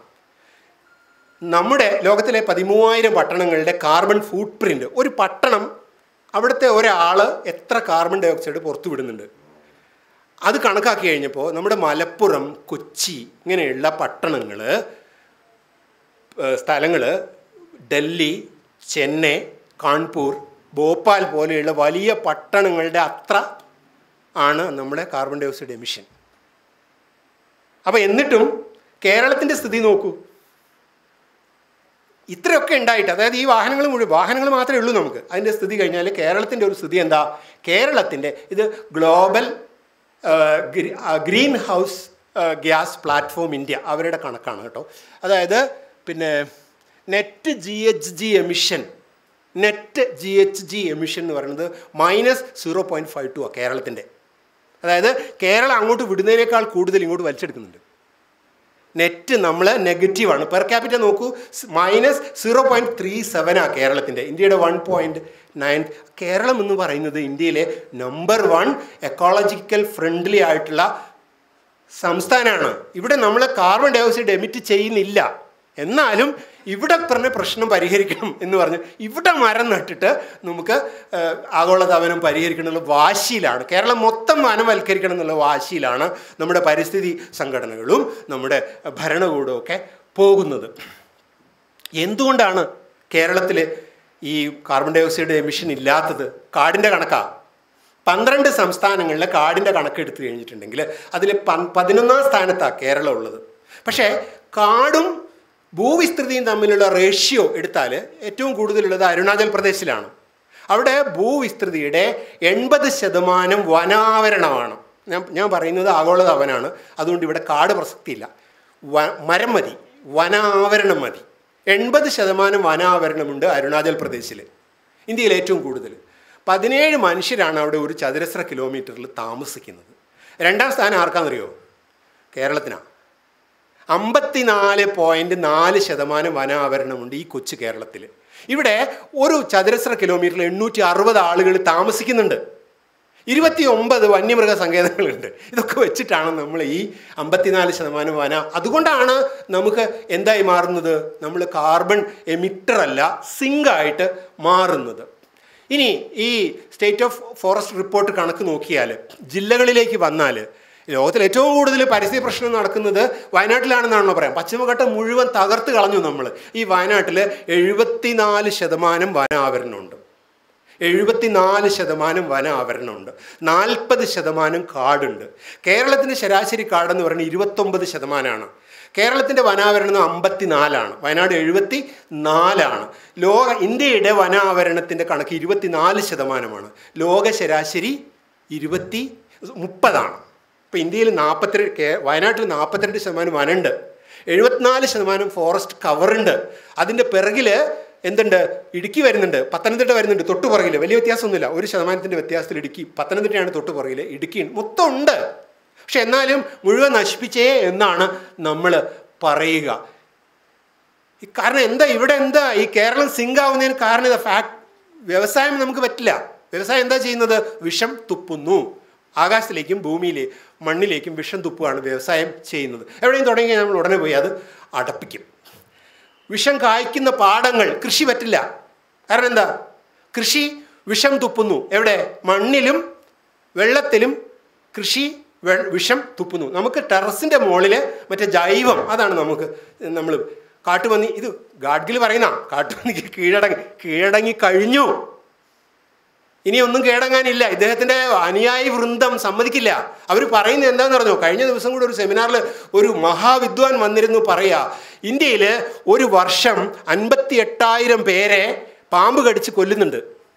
നമ്മുടെ ലോകത്തിലെ പതിമൂവായിരം പട്ടണങ്ങളുടെ കാർബൺ ഫുട് പ്രിൻ്റ് ഒരു പട്ടണം അവിടുത്തെ ഒരാൾ എത്ര കാർബൺ ഡൈ ഓക്സൈഡ് പുറത്തു വിടുന്നുണ്ട് അത് കണക്കാക്കി കഴിഞ്ഞപ്പോൾ നമ്മുടെ മലപ്പുറം കൊച്ചി ഇങ്ങനെയുള്ള പട്ടണങ്ങൾ സ്ഥലങ്ങൾ ഡൽഹി ചെന്നൈ കാൺപൂർ ഭോപ്പാൽ പോലെയുള്ള വലിയ പട്ടണങ്ങളുടെ അത്ര ആണ് നമ്മുടെ കാർബൺ ഡൈ ഓക്സൈഡ് എമിഷൻ അപ്പോൾ എന്നിട്ടും കേരളത്തിൻ്റെ സ്ഥിതി നോക്കൂ ഇത്രയൊക്കെ ഉണ്ടായിട്ട് അതായത് ഈ വാഹനങ്ങൾ മുഴുവൻ വാഹനങ്ങൾ മാത്രമേ ഉള്ളൂ നമുക്ക് അതിൻ്റെ സ്ഥിതി കഴിഞ്ഞാൽ കേരളത്തിൻ്റെ ഒരു സ്ഥിതി എന്താ കേരളത്തിൻ്റെ ഇത് global greenhouse gas platform India അവരുടെ കണക്കാണ് കേട്ടോ അതായത് പിന്നെ net G H G emission net G H G emission എന്ന് പറയുന്നത് minus zero point five two ആ കേരളത്തിൻ്റെ അതായത് കേരളം അങ്ങോട്ട് വിടുന്നതിനേക്കാൾ കൂടുതൽ ഇങ്ങോട്ട് വലിച്ചെടുക്കുന്നുണ്ട് നെറ്റ് നമ്മൾ നെഗറ്റീവാണ് പെർ ക്യാപിറ്റ നോക്കൂ മൈനസ് സീറോ പോയിൻറ്റ് ത്രീ സെവനാണ് കേരളത്തിൻ്റെ ഇന്ത്യയുടെ വൺ പോയിൻറ്റ് നയൻ കേരളം എന്ന് പറയുന്നത് ഇന്ത്യയിലെ നമ്പർ വൺ എക്കോളജിക്കൽ ഫ്രണ്ട്ലി ആയിട്ടുള്ള സംസ്ഥാനമാണ് ഇവിടെ നമ്മൾ കാർബൺ ഡൈ ഓക്സൈഡ് എമിറ്റ് ചെയ്യുന്നില്ല എന്നാലും ഇവിടെ പറഞ്ഞ പ്രശ്നം പരിഹരിക്കണം എന്ന് പറഞ്ഞ് ഇവിടെ മരം നട്ടിട്ട് നമുക്ക് ആഗോളതാപനം പരിഹരിക്കണം എന്നുള്ള വാശിയിലാണ് കേരളം മൊത്തം വനവൽക്കരിക്കണം എന്നുള്ള വാശിയിലാണ് നമ്മുടെ പരിസ്ഥിതി സംഘടനകളും നമ്മുടെ ഭരണകൂടവും ഒക്കെ പോകുന്നത് എന്തുകൊണ്ടാണ് കേരളത്തിൽ ഈ കാർബൺ ഡൈ ഓക്സൈഡ് എമിഷൻ ഇല്ലാത്തത് കാടിൻ്റെ കണക്കാണ് പന്ത്രണ്ട് സംസ്ഥാനങ്ങളിലെ കാടിൻ്റെ കണക്കെടുത്ത് കഴിഞ്ഞിട്ടുണ്ടെങ്കിൽ അതിൽ പതിനൊന്നാം സ്ഥാനത്താണ് കേരളം ഉള്ളത് പക്ഷേ കാടും ഭൂവിസ്തൃതിയും തമ്മിലുള്ള റേഷ്യോ എടുത്താൽ ഏറ്റവും കൂടുതലുള്ളത് അരുണാചൽ പ്രദേശിലാണ് അവിടെ ഭൂവിസ്തൃതിയുടെ എൺപത് ശതമാനം വനാവരണമാണ് ഞാൻ ഞാൻ പറയുന്നത് ആഗോളതാപനാണ് അതുകൊണ്ട് ഇവിടെ കാട് പ്രസക്തിയില്ല വ മരം മതി വനാവരണം മതി എൺപത് ശതമാനം വനാവരണമുണ്ട് അരുണാചൽ പ്രദേശിൽ ഇന്ത്യയിൽ ഏറ്റവും കൂടുതൽ പതിനേഴ് മനുഷ്യരാണ് അവിടെ ഒരു ചതുരശ്ര കിലോമീറ്ററിൽ താമസിക്കുന്നത് രണ്ടാം സ്ഥാനം ആർക്കാണെന്നറിയോ കേരളത്തിനാണ് അമ്പത്തിനാല് പോയിൻറ്റ് നാല് ശതമാനം വനാവരണമുണ്ട് ഈ കൊച്ചു കേരളത്തിൽ ഇവിടെ ഒരു ചതുരശ്ര കിലോമീറ്ററിൽ എണ്ണൂറ്റി അറുപത് ആളുകൾ താമസിക്കുന്നുണ്ട് ഇരുപത്തി ഒമ്പത് വന്യമൃഗ സങ്കേതങ്ങളുണ്ട് ഇതൊക്കെ വെച്ചിട്ടാണ് നമ്മൾ ഈ അമ്പത്തിനാല് ശതമാനം വന അതുകൊണ്ടാണ് നമുക്ക് എന്തായി മാറുന്നത് നമ്മൾ കാർബൺ എമിറ്റർ അല്ല സിങ്കായിട്ട് മാറുന്നത് ഇനി ഈ സ്റ്റേറ്റ് ഓഫ് ഫോറസ്റ്റ് റിപ്പോർട്ട് കണക്ക് നോക്കിയാൽ ജില്ലകളിലേക്ക് വന്നാൽ ലോകത്തിൽ ഏറ്റവും കൂടുതൽ പരിസ്ഥിതി പ്രശ്നം നടക്കുന്നത് വയനാട്ടിലാണെന്നാണല്ലോ പറയാം പശ്ചിമഘട്ടം മുഴുവൻ തകർത്ത് കളഞ്ഞു നമ്മൾ ഈ വയനാട്ടിൽ എഴുപത്തിനാല് ശതമാനം വനാവരണമുണ്ട് എഴുപത്തിനാല് ശതമാനം വന ആവരണമുണ്ട് നാൽപ്പത് ശതമാനം കാടുണ്ട് കേരളത്തിൻ്റെ ശരാശരി കാടെന്ന് പറയുന്നത് ഇരുപത്തൊമ്പത് ശതമാനമാണ് കേരളത്തിൻ്റെ വനാവരണം അമ്പത്തിനാലാണ് വയനാട് എഴുപത്തി നാലാണ് ലോക ഇന്ത്യയുടെ വനാവരണത്തിൻ്റെ കണക്ക് ഇരുപത്തിനാല് ശതമാനമാണ് ലോക ശരാശരി ഇരുപത്തി മുപ്പതാണ് ഇപ്പോൾ ഇന്ത്യയിൽ നാൽപ്പത്തിരണ്ട് കേ വയനാട്ടിൽ നാൽപ്പത്തിരണ്ട് ശതമാനം വനമുണ്ട് എഴുപത്തിനാല് ശതമാനം ഫോറസ്റ്റ് കവറുണ്ട് അതിൻ്റെ പിറകിൽ എന്തുണ്ട് ഇടുക്കി വരുന്നുണ്ട് പത്തനംതിട്ട വരുന്നുണ്ട് തൊട്ട് പുറകിൽ വലിയ വ്യത്യാസമൊന്നുമില്ല ഒരു ശതമാനത്തിൻ്റെ വ്യത്യാസത്തിൽ ഇടുക്കി പത്തനംതിട്ടയാണ് തൊട്ട് പുറകിൽ ഇടുക്കി മൊത്തം ഉണ്ട് പക്ഷെ എന്നാലും മുഴുവൻ നശിപ്പിച്ചേ എന്നാണ് നമ്മൾ പറയുക ഈ കാരണം എന്താ ഇവിടെ എന്താ ഈ കേരളം സിങ്ക് ആവുന്നതിന് കാരണം ഇതാ ഫാക്ട് വ്യവസായം നമുക്ക് പറ്റില്ല വ്യവസായം എന്താ ചെയ്യുന്നത് വിഷം തുപ്പുന്നു ആകാശത്തിലേക്കും ഭൂമിയിലെ മണ്ണിലേക്കും വിഷം തുപ്പുകയാണ് വ്യവസായം ചെയ്യുന്നത് എവിടെയും തുടങ്ങി നമ്മൾ ഉടനെ പോയി അത് അടപ്പിക്കും വിഷം കായ്ക്കുന്ന പാടങ്ങൾ കൃഷി പറ്റില്ല കാരണം എന്താ കൃഷി വിഷം തുപ്പുന്നു എവിടെ മണ്ണിലും വെള്ളത്തിലും കൃഷി വെ- വിഷം തുപ്പുന്നു നമുക്ക് ടെറസിൻ്റെ മുകളിൽ മറ്റേ ജൈവം അതാണ് നമുക്ക് നമ്മൾ കാട്ടുപന്നി ഇത് ഗാഡ്ഗിൽ പറയുന്ന കാട്ടുപന്നിക്ക് കീഴടങ്ങി കീഴടങ്ങി കഴിഞ്ഞു ഇനി ഒന്നും കേടങ്ങാനില്ല ഇദ്ദേഹത്തിൻ്റെ അനുയായി വൃന്ദം സമ്മതിക്കില്ല അവർ പറയുന്നത് എന്താണെന്ന് പറഞ്ഞു കഴിഞ്ഞ ദിവസം കൂടെ ഒരു സെമിനാറിൽ ഒരു മഹാവിദ്വാൻ വന്നിരുന്നു പറയാ ഇന്ത്യയിൽ ഒരു വർഷം അൻപത്തി എട്ടായിരം പേരെ പാമ്പ് കടിച്ച് കൊല്ലുന്നുണ്ട്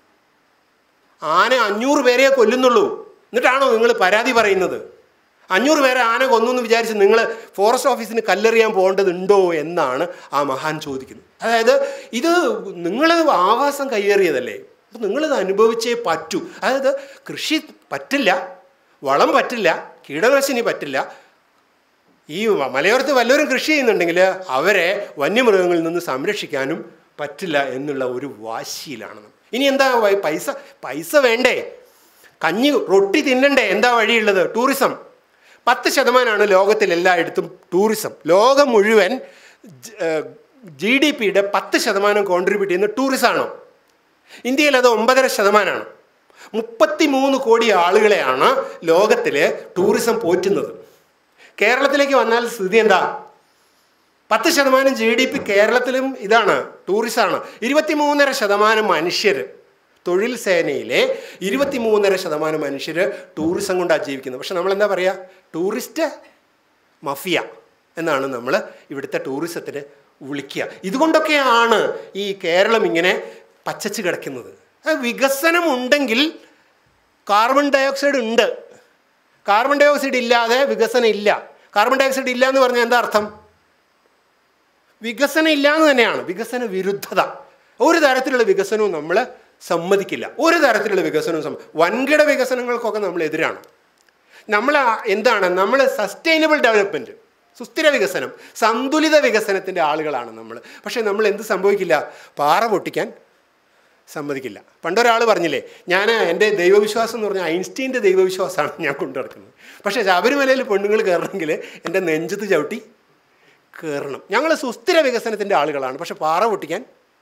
ആന അഞ്ഞൂറ് പേരെ കൊല്ലുന്നുള്ളൂ എന്നിട്ടാണോ നിങ്ങൾ പരാതി പറയുന്നത് അഞ്ഞൂറ് പേരെ ആന കൊന്നു എന്ന് വിചാരിച്ച് നിങ്ങൾ ഫോറസ്റ്റ് ഓഫീസിന് കല്ലെറിയാൻ പോകേണ്ടതുണ്ടോ എന്നാണ് ആ മഹാൻ ചോദിക്കുന്നത് അതായത് ഇത് നിങ്ങൾ ആവാസം കയ്യേറിയതല്ലേ അപ്പം നിങ്ങളിത് അനുഭവിച്ചേ പറ്റൂ അതായത് കൃഷി പറ്റില്ല വളം പറ്റില്ല കീടനാശിനി പറ്റില്ല ഈ മലയോരത്ത് വല്ലവരും കൃഷി ചെയ്യുന്നുണ്ടെങ്കിൽ അവരെ വന്യമൃഗങ്ങളിൽ നിന്ന് സംരക്ഷിക്കാനും പറ്റില്ല എന്നുള്ള ഒരു വാശിയിലാണ് നമ്മൾ. ഇനി എന്താ വ- പൈസ പൈസ വേണ്ടേ കഞ്ഞി റൊട്ടി തിന്നണ്ടേ എന്താ വഴിയുള്ളത് ടൂറിസം പത്ത് ശതമാനമാണ് ലോകത്തിൽ എല്ലായിടത്തും ടൂറിസം ലോകം മുഴുവൻ ജി ഡി പിയുടെ പത്ത് ശതമാനം കോൺട്രിബ്യൂട്ട് ചെയ്യുന്ന ടൂറിസമാണോ ഇന്ത്യയിൽ അത് ഒമ്പതര ശതമാനമാണ് മുപ്പത്തി മൂന്ന് കോടി ആളുകളെയാണ് ലോകത്തിൽ ടൂറിസം പോറ്റുന്നത് കേരളത്തിലേക്ക് വന്നാൽ സ്ഥിതി എന്താ പത്ത് ശതമാനം ജി ഡി പി കേരളത്തിലും ഇതാണ് ടൂറിസമാണ് ഇരുപത്തിമൂന്നര ശതമാനം മനുഷ്യർ തൊഴിൽ സേനയിലെ ഇരുപത്തിമൂന്നര ശതമാനം മനുഷ്യർ ടൂറിസം കൊണ്ടാണ് ജീവിക്കുന്നത് പക്ഷെ നമ്മൾ എന്താ പറയുക ടൂറിസ്റ്റ് മഫിയ എന്നാണ് നമ്മൾ ഇവിടുത്തെ ടൂറിസത്തിന് വിളിക്കുക ഇതുകൊണ്ടൊക്കെയാണ് ഈ കേരളം ഇങ്ങനെ പച്ചച്ച് കിടക്കുന്നത് അത് വികസനം ഉണ്ടെങ്കിൽ കാർബൺ ഡയോക്സൈഡ് ഉണ്ട് കാർബൺ ഡയോക്സൈഡ് ഇല്ലാതെ വികസനം ഇല്ല കാർബൺ ഡയോക്സൈഡ് ഇല്ല എന്ന് പറഞ്ഞാൽ എന്താ അർത്ഥം വികസനം ഇല്ല എന്ന് തന്നെയാണ് വികസന വിരുദ്ധത ഒരു തരത്തിലുള്ള വികസനവും നമ്മൾ സമ്മതിക്കില്ല ഒരു തരത്തിലുള്ള വികസനവും സമ്മ വൻകിട വികസനങ്ങൾക്കൊക്കെ നമ്മൾ എതിരാണ് നമ്മൾ ആ- എന്താണ് നമ്മൾ സസ്റ്റൈനബിൾ ഡെവലപ്മെൻറ്റ് സുസ്ഥിര വികസനം സന്തുലിത വികസനത്തിൻ്റെ ആളുകളാണ് നമ്മൾ പക്ഷേ നമ്മൾ എന്ത് സംഭവിക്കില്ല പാറ പൊട്ടിക്കാൻ സമ്മതിക്കില്ല പണ്ടൊരാൾ പറഞ്ഞില്ലേ ഞാൻ എൻ്റെ ദൈവവിശ്വാസം എന്ന് പറഞ്ഞാൽ ഐൻസ്റ്റീൻ്റെ ദൈവവിശ്വാസമാണ് ഞാൻ കൊണ്ടു നടക്കുന്നത് പക്ഷേ ശബരിമലയിൽ പെണ്ണുങ്ങൾ കയറണമെങ്കിൽ എൻ്റെ നെഞ്ചത്ത് ചവിട്ടി കയറണം ഞങ്ങൾ സുസ്ഥിര വികസനത്തിൻ്റെ ആളുകളാണ് പക്ഷെ പാറ പൊട്ടിക്കാൻ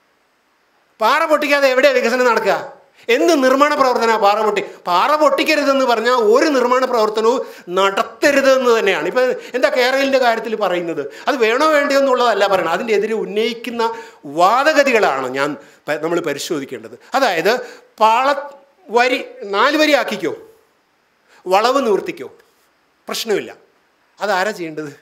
പാറ പൊട്ടിക്കാതെ എവിടെയാണ് വികസനം നടക്കുക എന്ത് നിർമ്മാണ പ്രവർത്തന പാറ പൊട്ടി പാറ പൊട്ടിക്കരുതെന്ന് പറഞ്ഞാൽ ഒരു നിർമ്മാണ പ്രവർത്തനവും നടത്തരുതെന്ന് തന്നെയാണ് ഇപ്പം എന്താ കേരളിൻ്റെ കാര്യത്തിൽ പറയുന്നത് അത് വേണോ വേണ്ടയോ എന്നുള്ളതല്ല പറയണം അതിൻ്റെ എതിരെ ഉന്നയിക്കുന്ന വാദഗതികളാണ് ഞാൻ നമ്മൾ പരിശോധിക്കേണ്ടത് അതായത് പാള വരി നാല് വരി ആക്കിക്കോ വളവ് നിവർത്തിക്കോ പ്രശ്നമില്ല അതാരാ ചെയ്യേണ്ടത്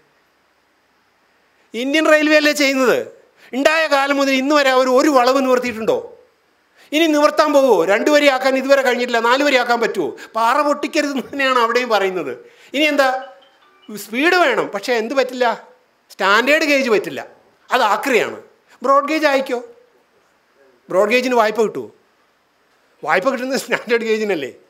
ഇന്ത്യൻ റെയിൽവേ അല്ലേ ചെയ്യുന്നത് ഉണ്ടായ കാലം മുതൽ ഇന്ന് വരെ അവർ ഒരു വളവ് നിവർത്തിയിട്ടുണ്ടോ ഇനി നിവർത്താൻ പോകുമോ രണ്ടു വരി ആക്കാൻ ഇതുവരെ കഴിഞ്ഞിട്ടില്ല നാല് വരി ആക്കാൻ പറ്റുമോ പാറ പൊട്ടിക്കരുത് എന്ന് തന്നെയാണ് അവിടെയും പറയുന്നത് ഇനി എന്താ സ്പീഡ് വേണം പക്ഷേ എന്ത് പറ്റില്ല സ്റ്റാൻഡേർഡ് ഗേജ് പറ്റില്ല അത് ആക്രിയാണ് ബ്രോഡ് ഗേജ് ആയിക്കോ ബ്രോഡ് ഗേജിന് വായ്പ കിട്ടുമോ വായ്പ കിട്ടുന്നത് സ്റ്റാൻഡേർഡ് ഗേജിനല്ലേ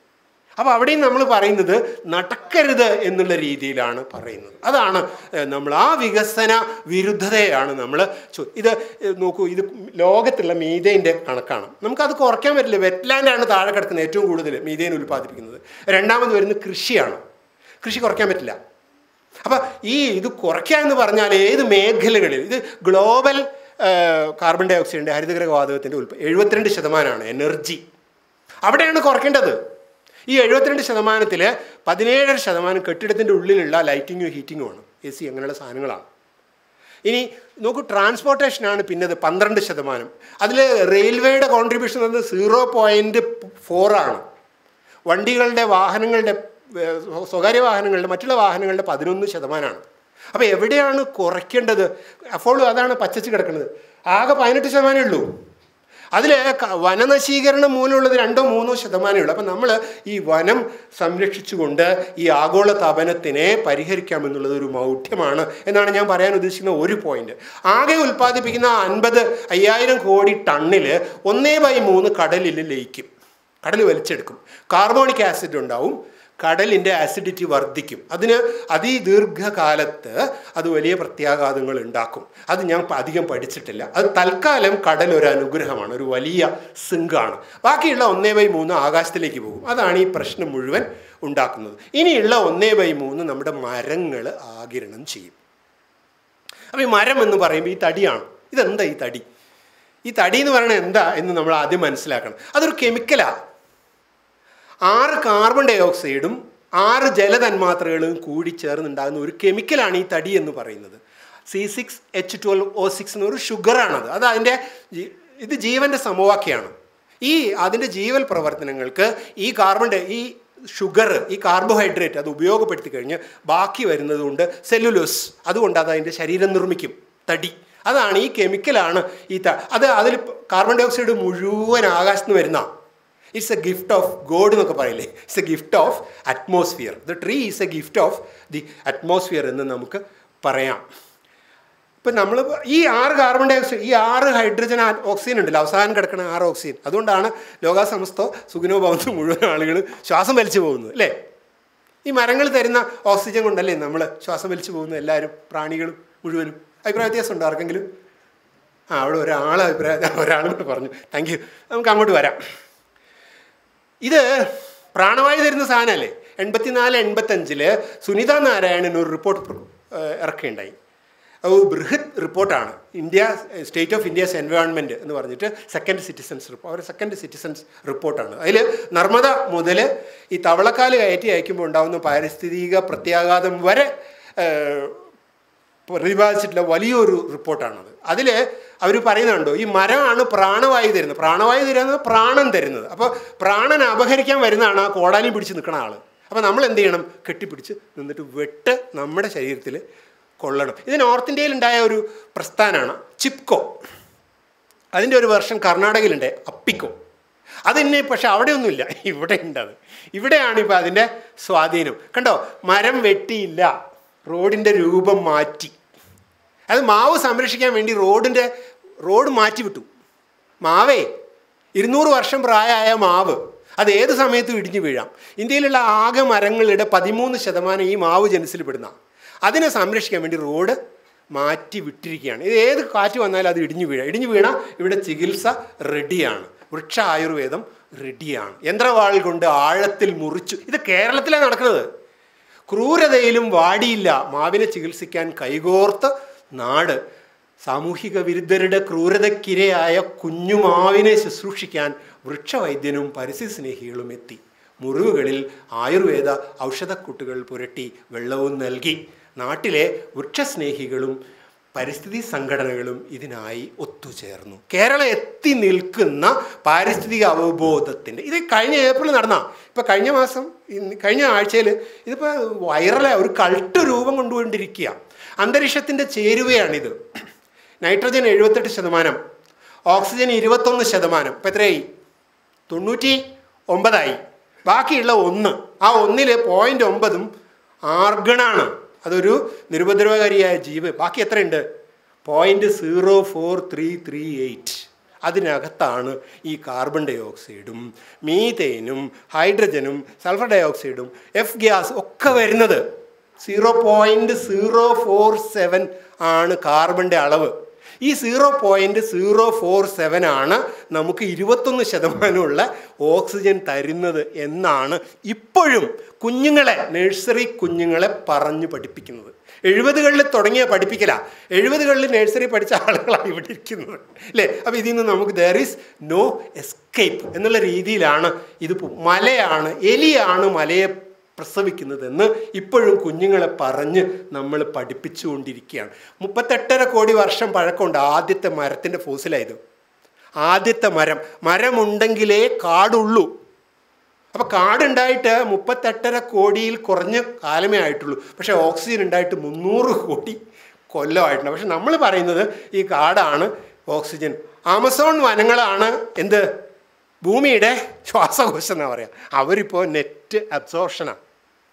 അപ്പോൾ അവിടെയും നമ്മൾ പറയുന്നത് നടക്കരുത് എന്നുള്ള രീതിയിലാണ് പറയുന്നത് അതാണ് ഏഹ്, നമ്മൾ ആ വികസന വിരുദ്ധതയാണ് നമ്മൾ ചോ- ഇത് ഏഹ്, നോക്കൂ ഇത് ലോകത്തുള്ള മീതേൻ്റെ കണക്കാണ് നമുക്കത് കുറയ്ക്കാൻ പറ്റില്ല വെറ്റ്ലാൻഡാണ് താഴെ കിടക്കുന്നത് ഏറ്റവും കൂടുതൽ മീതേൻ ഉൽപ്പാദിപ്പിക്കുന്നത് രണ്ടാമത് വരുന്നത് കൃഷിയാണ് കൃഷി കുറയ്ക്കാൻ പറ്റില്ല അപ്പം ഈ ഇത് കുറയ്ക്കുക എന്ന് പറഞ്ഞാൽ ഏത് മേഖലകളിൽ ഇത് ഗ്ലോബൽ കാർബൺ ഡൈ ഓക്സൈഡിൻ്റെ ഹരിതഗ്രഹ വാതകത്തിൻ്റെ ഉൽപ്പ എഴുപത്തിരണ്ട് ശതമാനമാണ് എനർജി അവിടെയാണ് കുറയ്ക്കേണ്ടത് ഈ എഴുപത്തിരണ്ട് ശതമാനത്തിൽ പതിനേഴര ശതമാനം കെട്ടിടത്തിൻ്റെ ഉള്ളിലുള്ള ലൈറ്റിങ്ങും ഹീറ്റിങ്ങും ആണ് എ സി അങ്ങനെയുള്ള സാധനങ്ങളാണ് ഇനി നോക്കൂ ട്രാൻസ്പോർട്ടേഷനാണ് പിന്നത് പന്ത്രണ്ട് ശതമാനം അതിൽ റെയിൽവേയുടെ കോൺട്രിബ്യൂഷൻ എന്നത് സീറോ പോയിൻറ്റ് ഫോറാണ് വണ്ടികളുടെ വാഹനങ്ങളുടെ ഏർ, സ്വ- സ്വകാര്യ വാഹനങ്ങളുടെ മറ്റുള്ള വാഹനങ്ങളുടെ പതിനൊന്ന് ശതമാനമാണ് അപ്പോൾ എവിടെയാണ് കുറയ്ക്കേണ്ടത് അപ്പോൾ അതാണ് പച്ചച്ച് കിടക്കുന്നത് ആകെ പതിനെട്ട് ശതമാനമേ ഉള്ളൂ അതിൽ വനനശീകരണം മൂലമുള്ളത് രണ്ടോ മൂന്നോ ശതമാനമേ ഉള്ളൂ അപ്പം നമ്മൾ ഈ വനം സംരക്ഷിച്ചുകൊണ്ട് ഈ ആഗോള താപനത്തിനെ പരിഹരിക്കാമെന്നുള്ളത് ഒരു മൗഢ്യമാണ് എന്നാണ് ഞാൻ പറയാൻ ഉദ്ദേശിക്കുന്ന ഒരു പോയിന്റ് ആകെ ഉൽപ്പാദിപ്പിക്കുന്ന അൻപത് അയ്യായിരം കോടി ടണ്ണിൽ ഒന്നേ ബൈ മൂന്ന് കടലിൽ ലയിക്കും കടൽ വലിച്ചെടുക്കും കാർബോണിക് ആസിഡ് ഉണ്ടാവും കടലിൻ്റെ ആസിഡിറ്റി വർദ്ധിക്കും അതിന് അതിദീർഘകാലത്ത് അത് വലിയ പ്രത്യാഘാതങ്ങൾ ഉണ്ടാക്കും അത് ഞാൻ പ- അധികം പഠിച്ചിട്ടില്ല അത് തൽക്കാലം കടൽ ഒരു അനുഗ്രഹമാണ് ഒരു വലിയ സിങ്കാണ് ബാക്കിയുള്ള ഒന്നേ ബൈ മൂന്ന് ആകാശത്തിലേക്ക് പോകും അതാണ് ഈ പ്രശ്നം മുഴുവൻ ഉണ്ടാക്കുന്നത് ഇനിയുള്ള ഒന്നേ ബൈ മൂന്ന് നമ്മുടെ മരങ്ങൾ ആകിരണം ചെയ്യും അപ്പോൾ ഈ മരം എന്ന് പറയുമ്പോൾ ഈ തടിയാണ് ഇതെന്താ ഈ തടി ഈ തടി എന്ന് പറയുന്നത് എന്താ എന്ന് നമ്മൾ ആദ്യം മനസ്സിലാക്കണം അതൊരു കെമിക്കലാണ് ആറ് കാർബൺ ഡൈ ഓക്സൈഡും ആറ് ജലതന്മാത്രകളും കൂടി ചേർന്നുണ്ടാകുന്ന ഒരു കെമിക്കലാണ് ഈ തടി എന്ന് പറയുന്നത് C six H twelve O six എന്നൊരു ഷുഗറാണത് അത് അതിൻ്റെ ജീ- ഇത് ജീവൻ്റെ സമവാക്യമാണ് ഈ അതിൻ്റെ ജീവൽ പ്രവർത്തനങ്ങൾക്ക് ഈ കാർബൺ ഡൈ ഈ ഷുഗർ ഈ കാർബോഹൈഡ്രേറ്റ് അത് ഉപയോഗപ്പെടുത്തി കഴിഞ്ഞ് ബാക്കി വരുന്നത് കൊണ്ട് സെല്ലുലോസ് അതുകൊണ്ട് അത് അതിൻ്റെ ശരീരം നിർമ്മിക്കും തടി അതാണ് ഈ കെമിക്കലാണ് ഈ ത അത് അതിൽ കാർബൺ ഡൈ ഓക്സൈഡ് മുഴുവൻ ആകാശത്ത് നിന്ന് വരുന്ന it's a gift of God എന്നൊക്കെ പറയില്ലേ it's a gift of atmosphere the tree is a gift of the atmosphere എന്ന് നമുക്ക് പറയാം ഇപ്പം നമ്മൾ ഈ ആറ് കാർബൺ ഡൈ ഓക്സൈഡ് ഈ ആറ് ഹൈഡ്രജൻ ആ- ഓക്സിജൻ ഉണ്ടല്ലോ അവസാനം കിടക്കുന്ന ആറ് ഓക്സിജൻ അതുകൊണ്ടാണ് ലോകാസമസ്തോ സുഖിനോ ഭവന്തു മുഴുവൻ ആളുകൾ ശ്വാസം വലിച്ചു പോകുന്നത് അല്ലേ ഈ മരങ്ങൾ തരുന്ന ഓക്സിജൻ കൊണ്ടല്ലേ നമ്മൾ ശ്വാസം വലിച്ചു പോകുന്നത് എല്ലാവരും പ്രാണികളും മുഴുവനും അഭിപ്രായ വ്യത്യാസം ഉണ്ടോ ആർക്കെങ്കിലും ആ അവിടെ ഒരാൾ അഭിപ്രായം ഒരാളും കൂടെ പറഞ്ഞു താങ്ക് യു നമുക്ക് അങ്ങോട്ട് വരാം ഇത് പ്രാണവായു തരുന്ന സാധനമല്ലേ എൺപത്തിനാല് എൺപത്തഞ്ചില് സുനിത നാരായണൻ ഒരു റിപ്പോർട്ട് ഇറക്കുകയുണ്ടായി അത് ഒരു ബൃഹത് റിപ്പോർട്ടാണ് India state of India's environment എന്ന് പറഞ്ഞിട്ട് സെക്കൻഡ് സിറ്റിസൺസ് റിപ്പോർട്ട് അവർ സെക്കൻഡ് സിറ്റിസൺസ് റിപ്പോർട്ടാണ് അതിൽ നർമ്മദ മുതൽ ഈ തവളക്കാല് കയറ്റി അയക്കുമ്പോൾ ഉണ്ടാകുന്ന പാരിസ്ഥിതിക പ്രത്യാഘാതം വരെ ഏഹ്, പ്രതിപാദിച്ചിട്ടുള്ള വലിയൊരു റിപ്പോർട്ടാണത് അതിൽ അവർ പറയുന്നുണ്ടോ ഈ മരമാണ് പ്രാണവായു തരുന്നത് പ്രാണവായു തരുന്നത് പ്രാണൻ തരുന്നത് അപ്പോൾ പ്രാണൻ അപഹരിക്കാൻ വരുന്നതാണ് ആ കോടാലി പിടിച്ച് നിൽക്കുന്ന ആൾ അപ്പോൾ നമ്മൾ എന്ത് ചെയ്യണം കെട്ടിപ്പിടിച്ച് നിന്നിട്ട് വെട്ട് നമ്മുടെ ശരീരത്തിൽ കൊള്ളണം ഇത് നോർത്ത് ഇന്ത്യയിലുണ്ടായ ഒരു പ്രസ്ഥാനമാണ് ചിപ്കോ അതിൻ്റെ ഒരു വെർഷൻ കർണാടകയിലുണ്ട് അപ്പിക്കോ അതിന്നെ പക്ഷെ അവിടെയൊന്നുമില്ല ഇവിടെ ഉണ്ട് അത് ഇവിടെയാണ് ഇപ്പോൾ അതിൻ്റെ സ്വാധീനം കണ്ടോ മരം വെട്ടിയില്ല റോഡിൻ്റെ രൂപം മാറ്റി അത് മാവ് സംരക്ഷിക്കാൻ വേണ്ടി റോഡിൻ്റെ റോഡ് മാറ്റി വിട്ടു മാവേ ഇരുന്നൂറ് വർഷം പ്രായമായ മാവ് അത് ഏത് സമയത്തും ഇടിഞ്ഞു വീഴാം ഇന്ത്യയിലുള്ള ആകെ മരങ്ങളുടെ പതിമൂന്ന് ശതമാനം ഈ മാവ് ജനസിൽ പെടുന്ന അതിനെ സംരക്ഷിക്കാൻ വേണ്ടി റോഡ് മാറ്റി വിട്ടിരിക്കുകയാണ് ഇത് ഏത് കാറ്റ് വന്നാലും അത് ഇടിഞ്ഞു വീഴാം ഇടിഞ്ഞു വീണാൽ ഇവിടെ ചികിത്സ റെഡിയാണ് വൃക്ഷ ആയുർവേദം റെഡിയാണ് യന്ത്രവാൾ കൊണ്ട് ആഴത്തിൽ മുറിച്ചു ഇത് കേരളത്തിലാണ് നടക്കുന്നത് ക്രൂരതയിലും വാടിയില്ല മാവിനെ ചികിത്സിക്കാൻ കൈകോർത്ത നാട് സാമൂഹിക വിരുദ്ധരുടെ ക്രൂരതയ്ക്കിരയായ കുഞ്ഞുമാവിനെ ശുശ്രൂഷിക്കാൻ വൃക്ഷവൈദ്യനും പരിസ്ഥിതി സ്നേഹികളും എത്തി മുറിവുകളിൽ ആയുർവേദ ഔഷധക്കൂട്ടുകൾ പുരട്ടി വെള്ളവും നൽകി നാട്ടിലെ വൃക്ഷസ്നേഹികളും പരിസ്ഥിതി സംഘടനകളും ഇതിനായി ഒത്തുചേർന്നു കേരളം എത്തി നിൽക്കുന്ന പാരിസ്ഥിതിക അവബോധത്തിൻ്റെ ഇത് കഴിഞ്ഞ ഏപ്രിൽ നടന്ന ഇപ്പം കഴിഞ്ഞ മാസം ഇന്ന് കഴിഞ്ഞ ആഴ്ചയിൽ ഇതിപ്പോൾ വൈറലായ ഒരു കൾട്ട് രൂപം കൊണ്ടുകൊണ്ടിരിക്കുക അന്തരീക്ഷത്തിൻ്റെ ചേരുവയാണിത് നൈട്രജൻ എഴുപത്തെട്ട് ശതമാനം ഓക്സിജൻ ഇരുപത്തൊന്ന് ശതമാനം ഇപ്പം എത്രയായി തൊണ്ണൂറ്റി ഒമ്പതായി ബാക്കിയുള്ള ഒന്ന് ആ ഒന്നിൽ പോയിൻ്റ് ഒമ്പതും ആർഗണാണ് അതൊരു നിരുപദ്രവകാരിയായ ജീവ് ബാക്കി എത്രയുണ്ട് point zero four three three eight അതിനകത്താണ് ഈ കാർബൺ ഡൈ ഓക്സൈഡും മീതേനും ഹൈഡ്രജനും സൾഫർ ഡൈ ഓക്സൈഡും എഫ് ഗ്യാസ് ഒക്കെ വരുന്നത് zero point zero four seven ആണ് കാർബണിൻ്റെ അളവ് ഈ zero point zero four seven ആണ് നമുക്ക് ഇരുപത്തൊന്ന് ശതമാനമുള്ള ഓക്സിജൻ തരുന്നത് എന്നാണ് ഇപ്പോഴും കുഞ്ഞുങ്ങളെ നഴ്സറി കുഞ്ഞുങ്ങളെ പറഞ്ഞു പഠിപ്പിക്കുന്നത് എഴുപതുകളിൽ തുടങ്ങിയ പഠിപ്പിക്കല എഴുപതുകളിൽ നഴ്സറി പഠിച്ച ആളുകളാണ് ഇവിടെ ഇരിക്കുന്നത് അല്ലേ അപ്പോൾ ഇതിൽ നിന്ന് നമുക്ക് ദർ ഈസ് നോ എസ്കേപ്പ് എന്നുള്ള രീതിയിലാണ് ഇത് പോ- മലയാണ് എലിയാണ് മലയെ പ്രസവിക്കുന്നതെന്ന് ഇപ്പോഴും കുഞ്ഞുങ്ങളെ പറഞ്ഞ് നമ്മൾ പഠിപ്പിച്ചുകൊണ്ടിരിക്കുകയാണ് മുപ്പത്തെട്ടര കോടി വർഷം പഴക്കമുണ്ട് ആദ്യത്തെ മരത്തിൻ്റെ ഫോസിലായത് ആദ്യത്തെ മരം മരമുണ്ടെങ്കിലേ കാടുള്ളൂ അപ്പോൾ കാടുണ്ടായിട്ട് മുപ്പത്തെട്ടര കോടിയിൽ കുറഞ്ഞ കാലമേ ആയിട്ടുള്ളൂ പക്ഷേ ഓക്സിജൻ ഉണ്ടായിട്ട് മുന്നൂറ് കോടി കൊല്ലമായിട്ടുണ്ട് പക്ഷെ നമ്മൾ പറയുന്നത് ഈ കാടാണ് ഓക്സിജൻ ആമസോൺ വനങ്ങളാണ് എന്ത് ഭൂമിയുടെ ശ്വാസകോശം എന്നാ പറയുക അവരിപ്പോൾ നെറ്റ് അബ്സോർഷനാണ്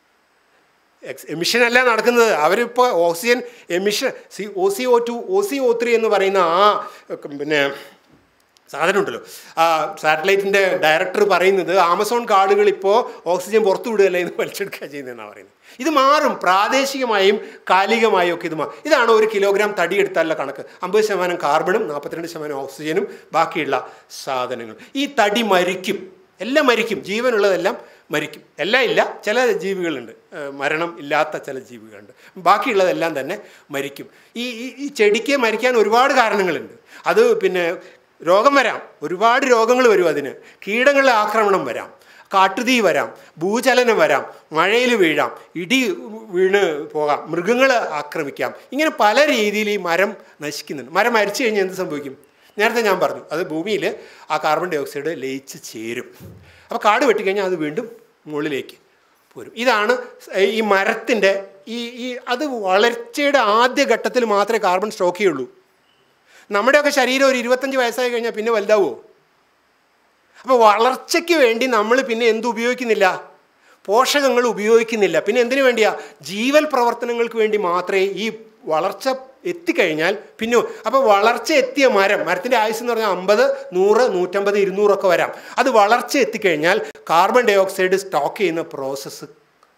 എക്സ് എമിഷൻ അല്ല നടക്കുന്നത് അവരിപ്പോൾ oxygen emission C O C O two O C O three എന്ന് പറയുന്ന ആ ഒക്കെ പിന്നെ സാധനം ഉണ്ടല്ലോ ആ സാറ്റലൈറ്റിൻ്റെ ഡയറക്ടർ പറയുന്നത് ആമസോൺ കാടുകൾ ഇപ്പോൾ ഓക്സിജൻ പുറത്തു വിടുകയല്ല എന്ന് വലിച്ചെടുക്കുക ചെയ്യുന്നതെന്നാണ് പറയുന്നത് ഇത് മാറും പ്രാദേശികമായും കാലികമായും ഒക്കെ ഇത് മാറും ഇതാണ് ഒരു കിലോഗ്രാം തടി എടുത്താലുള്ള കണക്ക് അമ്പത് ശതമാനം കാർബണും നാൽപ്പത്തിരണ്ട് ശതമാനം ഓക്സിജനും ബാക്കിയുള്ള സാധനങ്ങൾ ഈ തടി മരിക്കും എല്ലാം മരിക്കും ജീവനുള്ളതെല്ലാം മരിക്കും എല്ലാം ഇല്ല ചില ജീവികളുണ്ട് ഏഹ് മരണം ഇല്ലാത്ത ചില ജീവികളുണ്ട് ബാക്കിയുള്ളതെല്ലാം തന്നെ മരിക്കും ഈ ഈ- ഈ ചെടിക്ക് മരിക്കാൻ ഒരുപാട് കാരണങ്ങളുണ്ട് അത് പിന്നെ രോഗം വരാം ഒരുപാട് രോഗങ്ങൾ വരും അതിന് കീടങ്ങളുടെ ആക്രമണം വരാം കാട്ടുതീ വരാം ഭൂചലനം വരാം മഴയിൽ വീഴാം ഇടി വീണ് പോകാം മൃഗങ്ങൾ ആക്രമിക്കാം ഇങ്ങനെ പല രീതിയിൽ ഈ മരം നശിക്കുന്നുണ്ട് മരം മരിച്ചു കഴിഞ്ഞാൽ എന്ത് സംഭവിക്കും നേരത്തെ ഞാൻ പറഞ്ഞു അത് ഭൂമിയിൽ ആ കാർബൺ ഡൈ ഓക്സൈഡ് ലയിച്ച് ചേരും അപ്പോൾ കാട് വെട്ടിക്കഴിഞ്ഞാൽ അത് വീണ്ടും മുകളിലേക്ക് പോരും ഇതാണ് ഈ മരത്തിൻ്റെ ഈ ഈ അത് വളർച്ചയുടെ ആദ്യ ഘട്ടത്തിൽ മാത്രമേ കാർബൺ സ്റ്റോക്ക് ചെയ്യുള്ളൂ നമ്മുടെയൊക്കെ ശരീരം ഒരു ഇരുപത്തഞ്ച് വയസ്സായി കഴിഞ്ഞാൽ പിന്നെ വലുതാവുമോ അപ്പോൾ വളർച്ചയ്ക്ക് വേണ്ടി നമ്മൾ പിന്നെ എന്ത് ഉപയോഗിക്കുന്നില്ല പോഷകങ്ങൾ ഉപയോഗിക്കുന്നില്ല പിന്നെ എന്തിനു വേണ്ടിയാ ജീവൽ പ്രവർത്തനങ്ങൾക്ക് വേണ്ടി മാത്രമേ ഈ വളർച്ച എത്തിക്കഴിഞ്ഞാൽ പിന്നെ അപ്പോൾ വളർച്ച എത്തിയ മരം മരത്തിൻ്റെ ആയുസ് എന്ന് പറഞ്ഞാൽ അമ്പത് നൂറ് നൂറ്റമ്പത് ഇരുന്നൂറൊക്കെ വരാം അത് വളർച്ച എത്തിക്കഴിഞ്ഞാൽ കാർബൺ ഡൈ ഓക്സൈഡ് സ്റ്റോക്ക് ചെയ്യുന്ന പ്രോസസ്സ്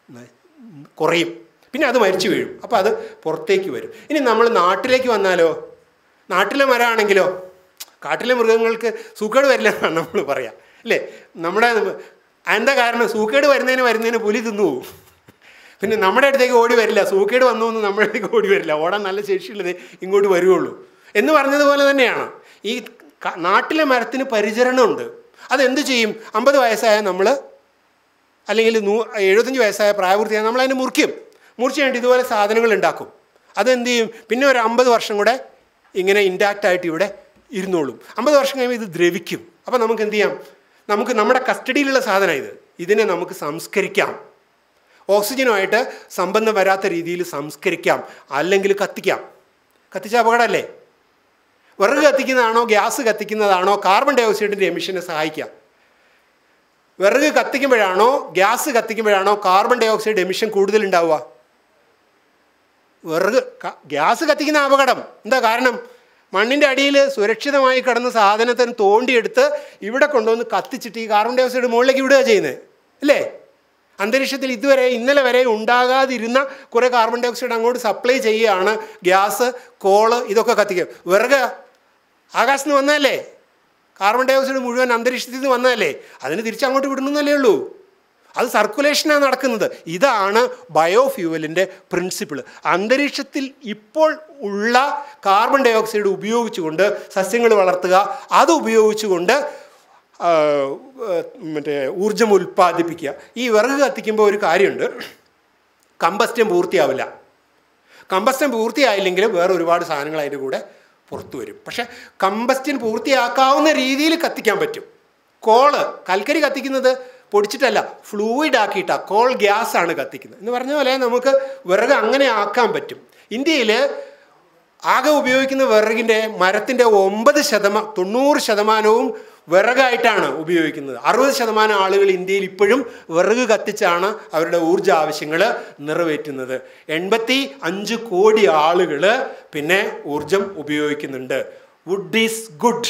കുറയും പിന്നെ അത് മരിച്ചു വീഴും അപ്പോൾ അത് പുറത്തേക്ക് വരും ഇനി നമ്മൾ നാട്ടിലേക്ക് വന്നാലോ നാട്ടിലെ മരമാണെങ്കിലോ കാട്ടിലെ മൃഗങ്ങൾക്ക് സൂക്കേട് വരില്ല എന്നാണ് നമ്മൾ പറയാം അല്ലേ നമ്മുടെ എന്താ കാരണം സൂക്കേട് വരുന്നതിന് വരുന്നതിന് പുലി തിന്നു പോകും പിന്നെ നമ്മുടെ അടുത്തേക്ക് ഓടി വരില്ല സൂക്കേട് വന്നു എന്ന് നമ്മുടെ അടുത്തേക്ക് ഓടി വരില്ല ഓടാൻ നല്ല ശേഷിയുള്ളത് ഇങ്ങോട്ട് വരുവുള്ളൂ എന്ന് പറഞ്ഞതുപോലെ തന്നെയാണ് ഈ ക- നാട്ടിലെ മരത്തിന് പരിചരണമുണ്ട് അതെന്ത് ചെയ്യും അമ്പത് വയസ്സായ നമ്മൾ അല്ലെങ്കിൽ നൂ എഴുപത്തഞ്ച് വയസ്സായ പ്രായപൂർത്തിയായ നമ്മൾ അതിനെ മുറിക്കും മുറിച്ച് കഴിഞ്ഞിട്ട് ഇതുപോലെ സാധനങ്ങൾ ഉണ്ടാക്കും അതെന്ത് ചെയ്യും പിന്നെ ഒരു അമ്പത് വർഷം കൂടെ ഇങ്ങനെ ഇൻറ്റാക്റ്റ് ആയിട്ട് ഇവിടെ ഇരുന്നോളും അമ്പത് വർഷം കഴിയുമ്പോൾ ഇത് ദ്രവിക്കും അപ്പോൾ നമുക്ക് എന്ത് ചെയ്യാം നമുക്ക് നമ്മുടെ കസ്റ്റഡിയിലുള്ള സാധനം ഇത് ഇതിനെ നമുക്ക് സംസ്കരിക്കാം ഓക്സിജനുമായിട്ട് സംബന്ധം വരാത്ത രീതിയിൽ സംസ്കരിക്കാം അല്ലെങ്കിൽ കത്തിക്കാം കത്തിച്ച അപകടമല്ലേ വിറക് കത്തിക്കുന്നതാണോ ഗ്യാസ് കത്തിക്കുന്നതാണോ കാർബൺ ഡൈ ഓക്സൈഡിൻ്റെ എമിഷനെ സഹായിക്കുക വിറക് കത്തിക്കുമ്പോഴാണോ ഗ്യാസ് കത്തിക്കുമ്പോഴാണോ കാർബൺ ഡൈ ഓക്സൈഡ് എമിഷൻ കൂടുതൽ ഉണ്ടാവുക വിറക് ക- ഗ്യാസ് കത്തിക്കുന്ന അപകടം എന്താ കാരണം മണ്ണിൻ്റെ അടിയിൽ സുരക്ഷിതമായി കിടന്ന സാധനത്തിന് തോണ്ടിയെടുത്ത് ഇവിടെ കൊണ്ടുവന്ന് കത്തിച്ചിട്ട് ഈ കാർബൺ ഡൈ ഓക്സൈഡ് മുകളിലേക്ക് വിടുക ചെയ്യുന്നത് അല്ലേ അന്തരീക്ഷത്തിൽ ഇതുവരെ ഇന്നലെ വരെ ഉണ്ടാകാതിരുന്ന കുറേ കാർബൺ ഡൈ ഓക്സൈഡ് അങ്ങോട്ട് സപ്ലൈ ചെയ്യുകയാണ് ഗ്യാസ് കോള് ഇതൊക്കെ കത്തിക്കുക വിറക് ആകാശത്ത് നിന്ന് വന്നതല്ലേ കാർബൺ ഡൈ ഓക്സൈഡ് മുഴുവൻ അന്തരീക്ഷത്തിൽ നിന്ന് വന്നതല്ലേ അതിന് തിരിച്ചങ്ങോട്ട് വിടണമെന്നല്ലേ ഉള്ളൂ അത് സർക്കുലേഷനാണ് നടക്കുന്നത് ഇതാണ് ബയോഫ്യൂവലിൻ്റെ പ്രിൻസിപ്പിൾ അന്തരീക്ഷത്തിൽ ഇപ്പോൾ ഉള്ള കാർബൺ ഡൈ ഓക്സൈഡ് ഉപയോഗിച്ചുകൊണ്ട് സസ്യങ്ങൾ വളർത്തുക അത് ഉപയോഗിച്ചുകൊണ്ട് ആ, ആ, മറ്റേ ഊർജം ഉൽപ്പാദിപ്പിക്കുക ഈ വിറക് കത്തിക്കുമ്പോൾ ഒരു കാര്യമുണ്ട് കമ്പസ്റ്റൻ പൂർത്തിയാവില്ല കമ്പസ്റ്റൻ പൂർത്തിയായില്ലെങ്കിൽ വേറെ ഒരുപാട് സാധനങ്ങൾ അതിൻ്റെ കൂടെ പുറത്തു വരും പക്ഷേ കമ്പസ്റ്റൻ പൂർത്തിയാക്കാവുന്ന രീതിയിൽ കത്തിക്കാൻ പറ്റും കോള് കൽക്കരി കത്തിക്കുന്നത് പൊടിച്ചിട്ടല്ല ഫ്ലൂയിഡ് ആക്കിയിട്ടാണ് കോൾ ഗ്യാസ് ആണ് കത്തിക്കുന്നത് എന്ന് പറഞ്ഞ പോലെ നമുക്ക് വിറക് അങ്ങനെ ആക്കാൻ പറ്റും ഇന്ത്യയിൽ ആകെ ഉപയോഗിക്കുന്ന വിറകിൻ്റെ മരത്തിൻ്റെ ഒമ്പത് ശതമാനം തൊണ്ണൂറ് ശതമാനവും വിറകായിട്ടാണ് ഉപയോഗിക്കുന്നത് അറുപത് ശതമാനം ആളുകൾ ഇന്ത്യയിൽ ഇപ്പോഴും വിറക് കത്തിച്ചാണ് അവരുടെ ഊർജ്ജ ആവശ്യങ്ങൾ നിറവേറ്റുന്നത് എൺപത്തി അഞ്ച് കോടി ആളുകൾ പിന്നെ ഊർജം ഉപയോഗിക്കുന്നുണ്ട് വുഡ് ഈസ് ഗുഡ്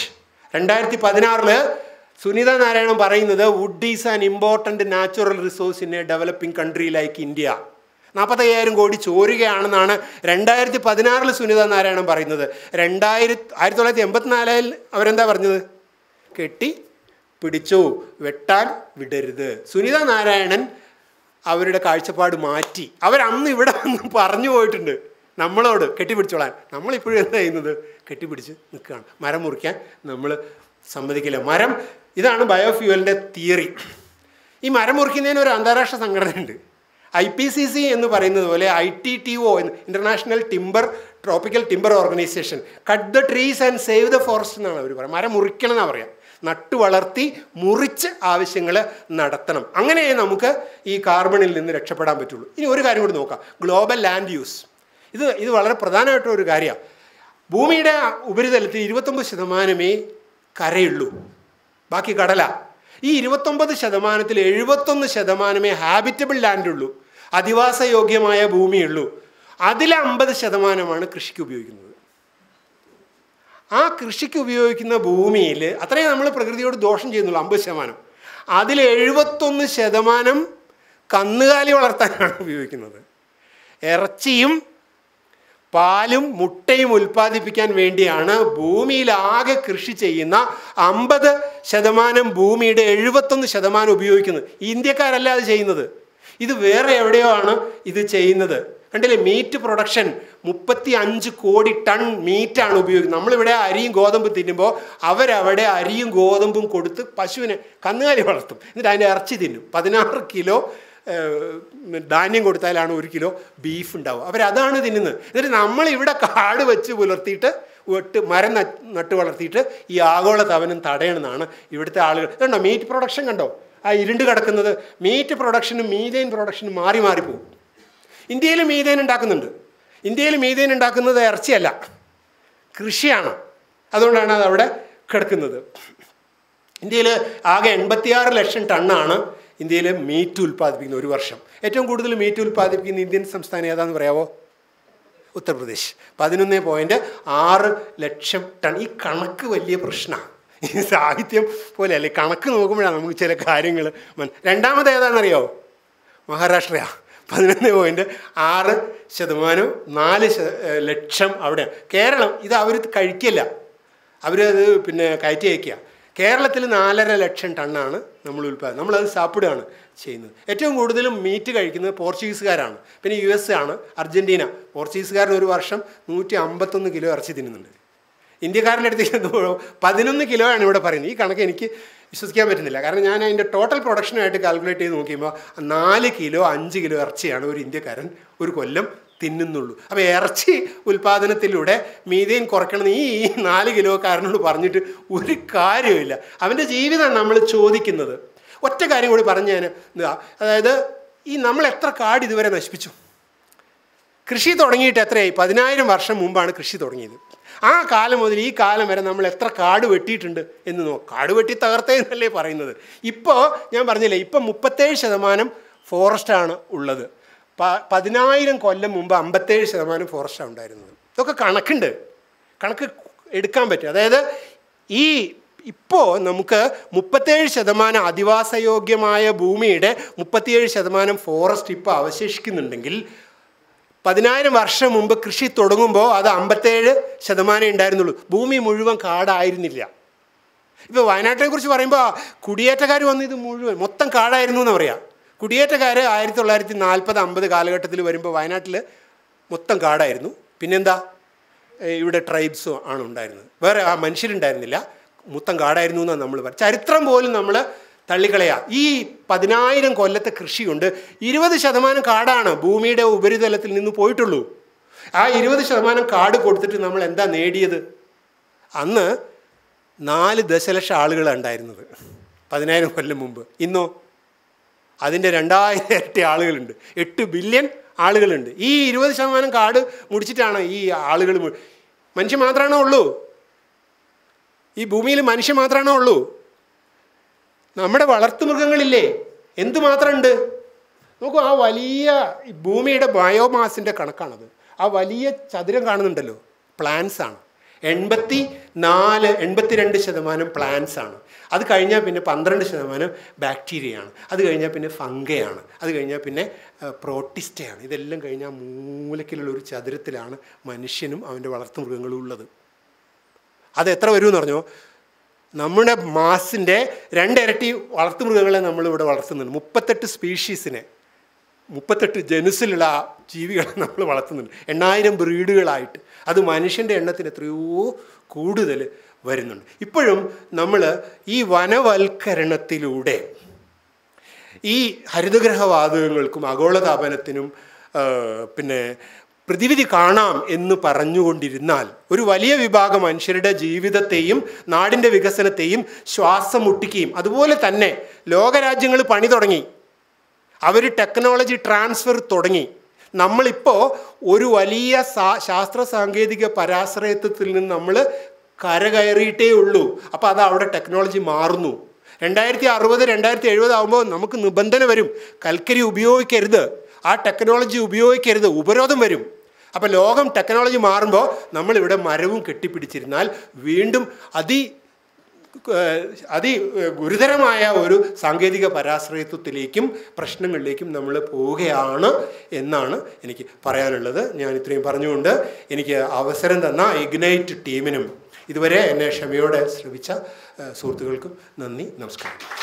രണ്ടായിരത്തി പതിനാറില് സുനിത നാരായണൻ പറയുന്നത് wood is an important natural resource in a developing country like India നാൽപ്പത്തയ്യായിരം കോടി ചോരുകയാണെന്നാണ് രണ്ടായിരത്തി പതിനാറിൽ സുനിത നാരായണൻ പറയുന്നത് രണ്ടായിരത്തി ആയിരത്തി തൊള്ളായിരത്തി എൺപത്തിനാലിൽ അവരെന്താ പറഞ്ഞത് കെട്ടി പിടിച്ചു വെട്ടാൻ വിടരുത് സുനിത നാരായണൻ അവരുടെ കാഴ്ചപ്പാട് മാറ്റി അവരന്ന് ഇവിടെ വന്ന് പറഞ്ഞു പോയിട്ടുണ്ട് നമ്മളോട് കെട്ടിപ്പിടിച്ചോളാൻ നമ്മളിപ്പോഴും എന്താ ചെയ്യുന്നത് കെട്ടിപ്പിടിച്ച് നിൽക്കുകയാണ് മരം മുറിക്കാൻ നമ്മൾ സമ്മതിക്കില്ല മരം ഇതാണ് ബയോഫ്യൂവലിൻ്റെ തിയറി ഈ മരം മുറിക്കുന്നതിന് ഒരു അന്താരാഷ്ട്ര സംഘടനയുണ്ട് ഐ പി സി സി എന്ന് പറയുന്നത് പോലെ I T T O international timber tropical timber organisation cut the trees and save the forest എന്നാണ് അവർ പറയുക മരം മുറിക്കണം എന്നാണ് പറയാം നട്ടു വളർത്തി മുറിച്ച് ആവശ്യങ്ങൾ നടത്തണം അങ്ങനെ നമുക്ക് ഈ കാർബണിൽ നിന്ന് രക്ഷപ്പെടാൻ പറ്റുള്ളൂ ഇനി ഒരു കാര്യം കൂടി നോക്കാം ഗ്ലോബൽ ലാൻഡ് യൂസ് ഇത് ഇത് വളരെ പ്രധാനമായിട്ടുള്ള ഒരു കാര്യമാണ് ഭൂമിയുടെ ഉപരിതലത്തിൽ ഇരുപത്തൊമ്പത് ശതമാനമേ കരയുള്ളൂ ബാക്കി കടല ഈ ഇരുപത്തൊമ്പത് ശതമാനത്തിൽ എഴുപത്തൊന്ന് ശതമാനമേ ഹാബിറ്റബിൾ ലാൻഡ് ഉള്ളൂ അധിവാസയോഗ്യമായ ഭൂമിയുള്ളൂ അതിൽ അമ്പത് ശതമാനമാണ് കൃഷിക്ക് ഉപയോഗിക്കുന്നത് ആ കൃഷിക്ക് ഉപയോഗിക്കുന്ന ഭൂമിയിൽ അത്രയും നമ്മൾ പ്രകൃതിയോട് ദോഷം ചെയ്യുന്നുള്ളൂ അമ്പത് ശതമാനം അതിൽ എഴുപത്തൊന്ന് ശതമാനം കന്നുകാലി വളർത്താനാണ് ഉപയോഗിക്കുന്നത് ഇറച്ചിയും പാലും മുട്ടയും ഉൽപ്പാദിപ്പിക്കാൻ വേണ്ടിയാണ് ഭൂമിയിലാകെ കൃഷി ചെയ്യുന്ന അമ്പത് ശതമാനം ഭൂമിയുടെ എഴുപത്തൊന്ന് ശതമാനം ഉപയോഗിക്കുന്നത് ഇന്ത്യക്കാരല്ല അത് ചെയ്യുന്നത് ഇത് വേറെ എവിടെയോ ആണ് ഇത് ചെയ്യുന്നത് കണ്ടില്ലേ മീറ്റ് പ്രൊഡക്ഷൻ മുപ്പത്തി അഞ്ച് കോടി ടൺ മീറ്റാണ് ഉപയോഗിക്കുന്നത് നമ്മളിവിടെ അരിയും ഗോതമ്പും തിന്നുമ്പോൾ അവരവിടെ അരിയും ഗോതമ്പും കൊടുത്ത് പശുവിനെ കന്നുകാലി വളർത്തും എന്നിട്ട് അതിൻ്റെ ഇറച്ചി തിന്നും പതിനാറ് കിലോ ഏഹ്, ധാന്യം കൊടുത്താലാണ് ഒരു കിലോ ബീഫ് ഉണ്ടാവുക അവരതാണ് തിന്നുന്നത് എന്നിട്ട് നമ്മളിവിടെ കാട് വെച്ച് പുലർത്തിയിട്ട് വെട്ട് മരം നട്ട് നട്ട് വളർത്തിയിട്ട് ഈ ആഗോള തവനം തടയണമെന്നാണ് ഇവിടുത്തെ ആളുകൾ കണ്ടോ മീറ്റ് പ്രൊഡക്ഷൻ കണ്ടോ ആ ഇരുണ്ട് കിടക്കുന്നത് മീറ്റ് പ്രൊഡക്ഷനും മീതേൻ പ്രൊഡക്ഷനും മാറി മാറി പോകും ഇന്ത്യയിൽ മീതേൻ ഉണ്ടാക്കുന്നുണ്ട് ഇന്ത്യയിൽ മീതേൻ ഉണ്ടാക്കുന്നത് ഇറച്ചിയല്ല കൃഷിയാണ് അതുകൊണ്ടാണ് അത് അവിടെ കിടക്കുന്നത് ഇന്ത്യയിൽ ആകെ എൺപത്തിയാറ് ലക്ഷം ടണ്ണാണ് ഇന്ത്യയിൽ മീറ്റ് ഉൽപ്പാദിപ്പിക്കുന്നത് ഒരു വർഷം ഏറ്റവും കൂടുതൽ മീറ്റ് ഉൽപ്പാദിപ്പിക്കുന്ന ഇന്ത്യൻ സംസ്ഥാനം ഏതാണെന്ന് പറയാവോ ഉത്തർപ്രദേശ് പതിനൊന്ന് പോയിൻറ്റ് ആറ് ലക്ഷം ടൺ ഈ കണക്ക് വലിയ പ്രശ്നമാണ് ഈ സാഹിത്യം പോലെയല്ലേ കണക്ക് നോക്കുമ്പോഴാണ് നമുക്ക് ചില കാര്യങ്ങൾ രണ്ടാമത് ഏതാണെന്നറിയോ മഹാരാഷ്ട്രയാ പതിനൊന്ന് പോയിൻറ്റ് ആറ് ശതമാനം നാല് ശത- ഏഹ് ലക്ഷം അവിടെ കേരളം ഇത് അവർ കഴിക്കില്ല അവരത് പിന്നെ കയറ്റി അയക്കുക കേരളത്തിൽ നാലര ലക്ഷം ടണ്ണാണ് നമ്മൾ ഉൽപ്പാദനം നമ്മളത് സാപ്പിടുകയാണ് ചെയ്യുന്നത് ഏറ്റവും കൂടുതലും മീറ്റ് കഴിക്കുന്നത് പോർച്ചുഗീസുകാരാണ് പിന്നെ യു എസ് ആണ് അർജൻറ്റീന പോർച്ചുഗീസുകാരൻ ഒരു വർഷം നൂറ്റി അമ്പത്തൊന്ന് കിലോ ഇറച്ചി തിന്നുന്നുണ്ട് ഇന്ത്യക്കാരൻ്റെ അടുത്തേക്ക് എത്തുമ്പോൾ പതിനൊന്ന് കിലോ ആണ് ഇവിടെ പറയുന്നത് ഈ കണക്ക് എനിക്ക് വിശ്വസിക്കാൻ പറ്റുന്നില്ല കാരണം ഞാൻ അതിൻ്റെ ടോട്ടൽ പ്രൊഡക്ഷനായിട്ട് കാൽക്കുലേറ്റ് ചെയ്ത് നോക്കിയപ്പോൾ നാല് കിലോ അഞ്ച് കിലോ ഇറച്ചിയാണ് ഒരു ഇന്ത്യക്കാരൻ ഒരു കൊല്ലം തിന്നുന്നുള്ളൂ അപ്പോൾ ഇറച്ചി ഉൽപ്പാദനത്തിലൂടെ മീതേൻ കുറയ്ക്കണമെന്ന് ഈ നാല് കിലോക്കാരനോട് പറഞ്ഞിട്ട് ഒരു കാര്യമില്ല അവൻ്റെ ജീവിതം നമ്മൾ ചോദിക്കുന്നത് ഒറ്റ കാര്യം കൂടി പറഞ്ഞു ഞാൻ ഇതാ അതായത് ഈ നമ്മൾ എത്ര കാട് ഇതുവരെ നശിപ്പിച്ചു കൃഷി തുടങ്ങിയിട്ട് എത്രയായി പതിനായിരം വർഷം മുമ്പാണ് കൃഷി തുടങ്ങിയത് ആ കാലം മുതൽ ഈ കാലം വരെ നമ്മൾ എത്ര കാട് വെട്ടിയിട്ടുണ്ട് എന്ന് നോക്കാം കാട് വെട്ടി തകർത്തേ എന്നല്ലേ പറയുന്നത് ഇപ്പോൾ ഞാൻ പറഞ്ഞില്ലേ ഇപ്പം മുപ്പത്തേഴ് ശതമാനം ഫോറസ്റ്റാണ് ഉള്ളത് പ പതിനായിരം കൊല്ലം മുമ്പ് അമ്പത്തേഴ് ശതമാനം ഫോറസ്റ്റാണ് ഉണ്ടായിരുന്നത് ഇതൊക്കെ കണക്കുണ്ട് കണക്ക് എടുക്കാൻ പറ്റും അതായത് ഈ ഇപ്പോൾ നമുക്ക് മുപ്പത്തേഴ് ശതമാനം അധിവാസയോഗ്യമായ ഭൂമിയുടെ മുപ്പത്തിയേഴ് ശതമാനം ഫോറസ്റ്റ് ഇപ്പോൾ അവശേഷിക്കുന്നുണ്ടെങ്കിൽ പതിനായിരം വർഷം മുമ്പ് കൃഷി തുടങ്ങുമ്പോൾ അത് അമ്പത്തേഴ് ശതമാനം ഉണ്ടായിരുന്നുള്ളൂ ഭൂമി മുഴുവൻ കാടായിരുന്നില്ല ഇപ്പോൾ വയനാട്ടിനെ കുറിച്ച് പറയുമ്പോൾ കുടിയേറ്റക്കാർ വന്ന് ഇത് മുഴുവൻ മൊത്തം കാടായിരുന്നു എന്ന് പറയാം കുടിയേറ്റക്കാർ ആയിരത്തി തൊള്ളായിരത്തി നാൽപ്പത് അമ്പത് കാലഘട്ടത്തിൽ വരുമ്പോൾ വയനാട്ടിൽ മൊത്തം കാടായിരുന്നു പിന്നെന്താ ഏ, ഇവിടെ ട്രൈബ്സും ആണ് ഉണ്ടായിരുന്നത് വേറെ ആ മനുഷ്യരുണ്ടായിരുന്നില്ല മൊത്തം കാടായിരുന്നു എന്നാണ് നമ്മൾ പറയുന്നത് ചരിത്രം പോലും നമ്മൾ തള്ളിക്കളയാ ഈ പതിനായിരം കൊല്ലത്തെ കൃഷിയുണ്ട് ഇരുപത് ശതമാനം കാടാണ് ഭൂമിയുടെ ഉപരിതലത്തിൽ നിന്ന് പോയിട്ടുള്ളൂ ആ ഇരുപത് ശതമാനം കാട് കൊടുത്തിട്ട് നമ്മൾ എന്താ നേടിയത് അന്ന് നാല് ദശലക്ഷം ആളുകളാണ് ഉണ്ടായിരുന്നത് പതിനായിരം കൊല്ലം മുമ്പ് ഇന്നോ അതിൻ്റെ രണ്ടായിരം ഇരട്ടി ആളുകളുണ്ട് എട്ട് ബില്യൺ ആളുകളുണ്ട് ഈ ഇരുപത് ശതമാനം കാട് മുടിച്ചിട്ടാണ് ഈ ആളുകൾ മു- മനുഷ്യൻ മാത്രമാണോ ഉള്ളൂ ഈ ഭൂമിയിൽ മനുഷ്യൻ മാത്രമാണോ ഉള്ളൂ നമ്മുടെ വളർത്തുമൃഗങ്ങളില്ലേ എന്തുമാത്രമുണ്ട് നോക്കൂ ആ വലിയ ഈ ഭൂമിയുടെ ബയോമാസിൻ്റെ കണക്കാണത് ആ വലിയ ചതുരം കാണുന്നുണ്ടല്ലോ പ്ലാന്റ്സ് ആണ് എൺപത്തി നാല് എൺപത്തിരണ്ട് ശതമാനം പ്ലാന്റ്സ് ആണ് അത് കഴിഞ്ഞാൽ പിന്നെ പന്ത്രണ്ട് ശതമാനം ബാക്ടീരിയയാണ് അത് കഴിഞ്ഞാൽ പിന്നെ ഫംഗയാണ് അത് കഴിഞ്ഞാൽ പിന്നെ പ്രോട്ടിസ്റ്റയാണ് ഇതെല്ലാം കഴിഞ്ഞാൽ മൂലക്കിലുള്ള ഒരു ചതുരത്തിലാണ് മനുഷ്യനും അവൻ്റെ വളർത്തുമൃഗങ്ങളും ഉള്ളത് അത് എത്ര വരുമെന്ന് പറഞ്ഞോ നമ്മുടെ മാസിൻ്റെ രണ്ടിരട്ടി വളർത്തുമൃഗങ്ങളെ നമ്മളിവിടെ വളർത്തുന്നുണ്ട് മുപ്പത്തെട്ട് സ്പീഷീസിനെ മുപ്പത്തെട്ട് ജനുസിലുള്ള ആ ജീവികളെ നമ്മൾ വളർത്തുന്നുണ്ട് എണ്ണായിരം ബ്രീഡുകളായിട്ട് അത് മനുഷ്യൻ്റെ എണ്ണത്തിന് എത്രയോ കൂടുതൽ വരുന്നുണ്ട് ഇപ്പോഴും നമ്മൾ ഈ വനവൽക്കരണത്തിലൂടെ ഈ ഹരിതഗ്രഹവാതകങ്ങൾക്കും ആഗോളതാപനത്തിനും ആ, പിന്നെ പ്രതിവിധി കാണാം എന്ന് പറഞ്ഞുകൊണ്ടിരുന്നാൽ ഒരു വലിയ വിഭാഗം മനുഷ്യരുടെ ജീവിതത്തെയും നാടിൻ്റെ വികസനത്തെയും ശ്വാസം മുട്ടിക്കുകയും അതുപോലെ തന്നെ ലോകരാജ്യങ്ങൾ പണി തുടങ്ങി അവർ ടെക്നോളജി ട്രാൻസ്ഫർ തുടങ്ങി നമ്മളിപ്പോൾ ഒരു വലിയ സാ ശാസ്ത്ര സാങ്കേതിക പരാശ്രയത്വത്തിൽ നിന്ന് നമ്മൾ കരകയറിയിട്ടേ ഉള്ളൂ അപ്പോൾ അത് അവിടെ ടെക്നോളജി മാറുന്നു രണ്ടായിരത്തി അറുപത് രണ്ടായിരത്തി എഴുപത് ആകുമ്പോൾ നമുക്ക് നിബന്ധന വരും കൽക്കരി ഉപയോഗിക്കരുത് ആ ടെക്നോളജി ഉപയോഗിക്കരുത് ഉപരോധം വരും അപ്പോൾ ലോകം ടെക്നോളജി മാറുമ്പോൾ നമ്മളിവിടെ മരവും കെട്ടിപ്പിടിച്ചിരുന്നാൽ വീണ്ടും അതി ഏഹ് അതി ഏഹ് ഗുരുതരമായ ഒരു സാങ്കേതിക പരാശ്രയത്വത്തിലേക്കും പ്രശ്നങ്ങളിലേക്കും നമ്മൾ പോവുകയാണ് എന്നാണ് എനിക്ക് പറയാനുള്ളത് ഞാൻ ഇത്രയും പറഞ്ഞുകൊണ്ട് എനിക്ക് അവസരം തന്ന ഇഗ്നൈറ്റ് ടീമിനും ഇതുവരെ എന്നെ ക്ഷമയോടെ ശ്രമിച്ച ഏഹ് സുഹൃത്തുക്കൾക്കും നന്ദി നമസ്കാരം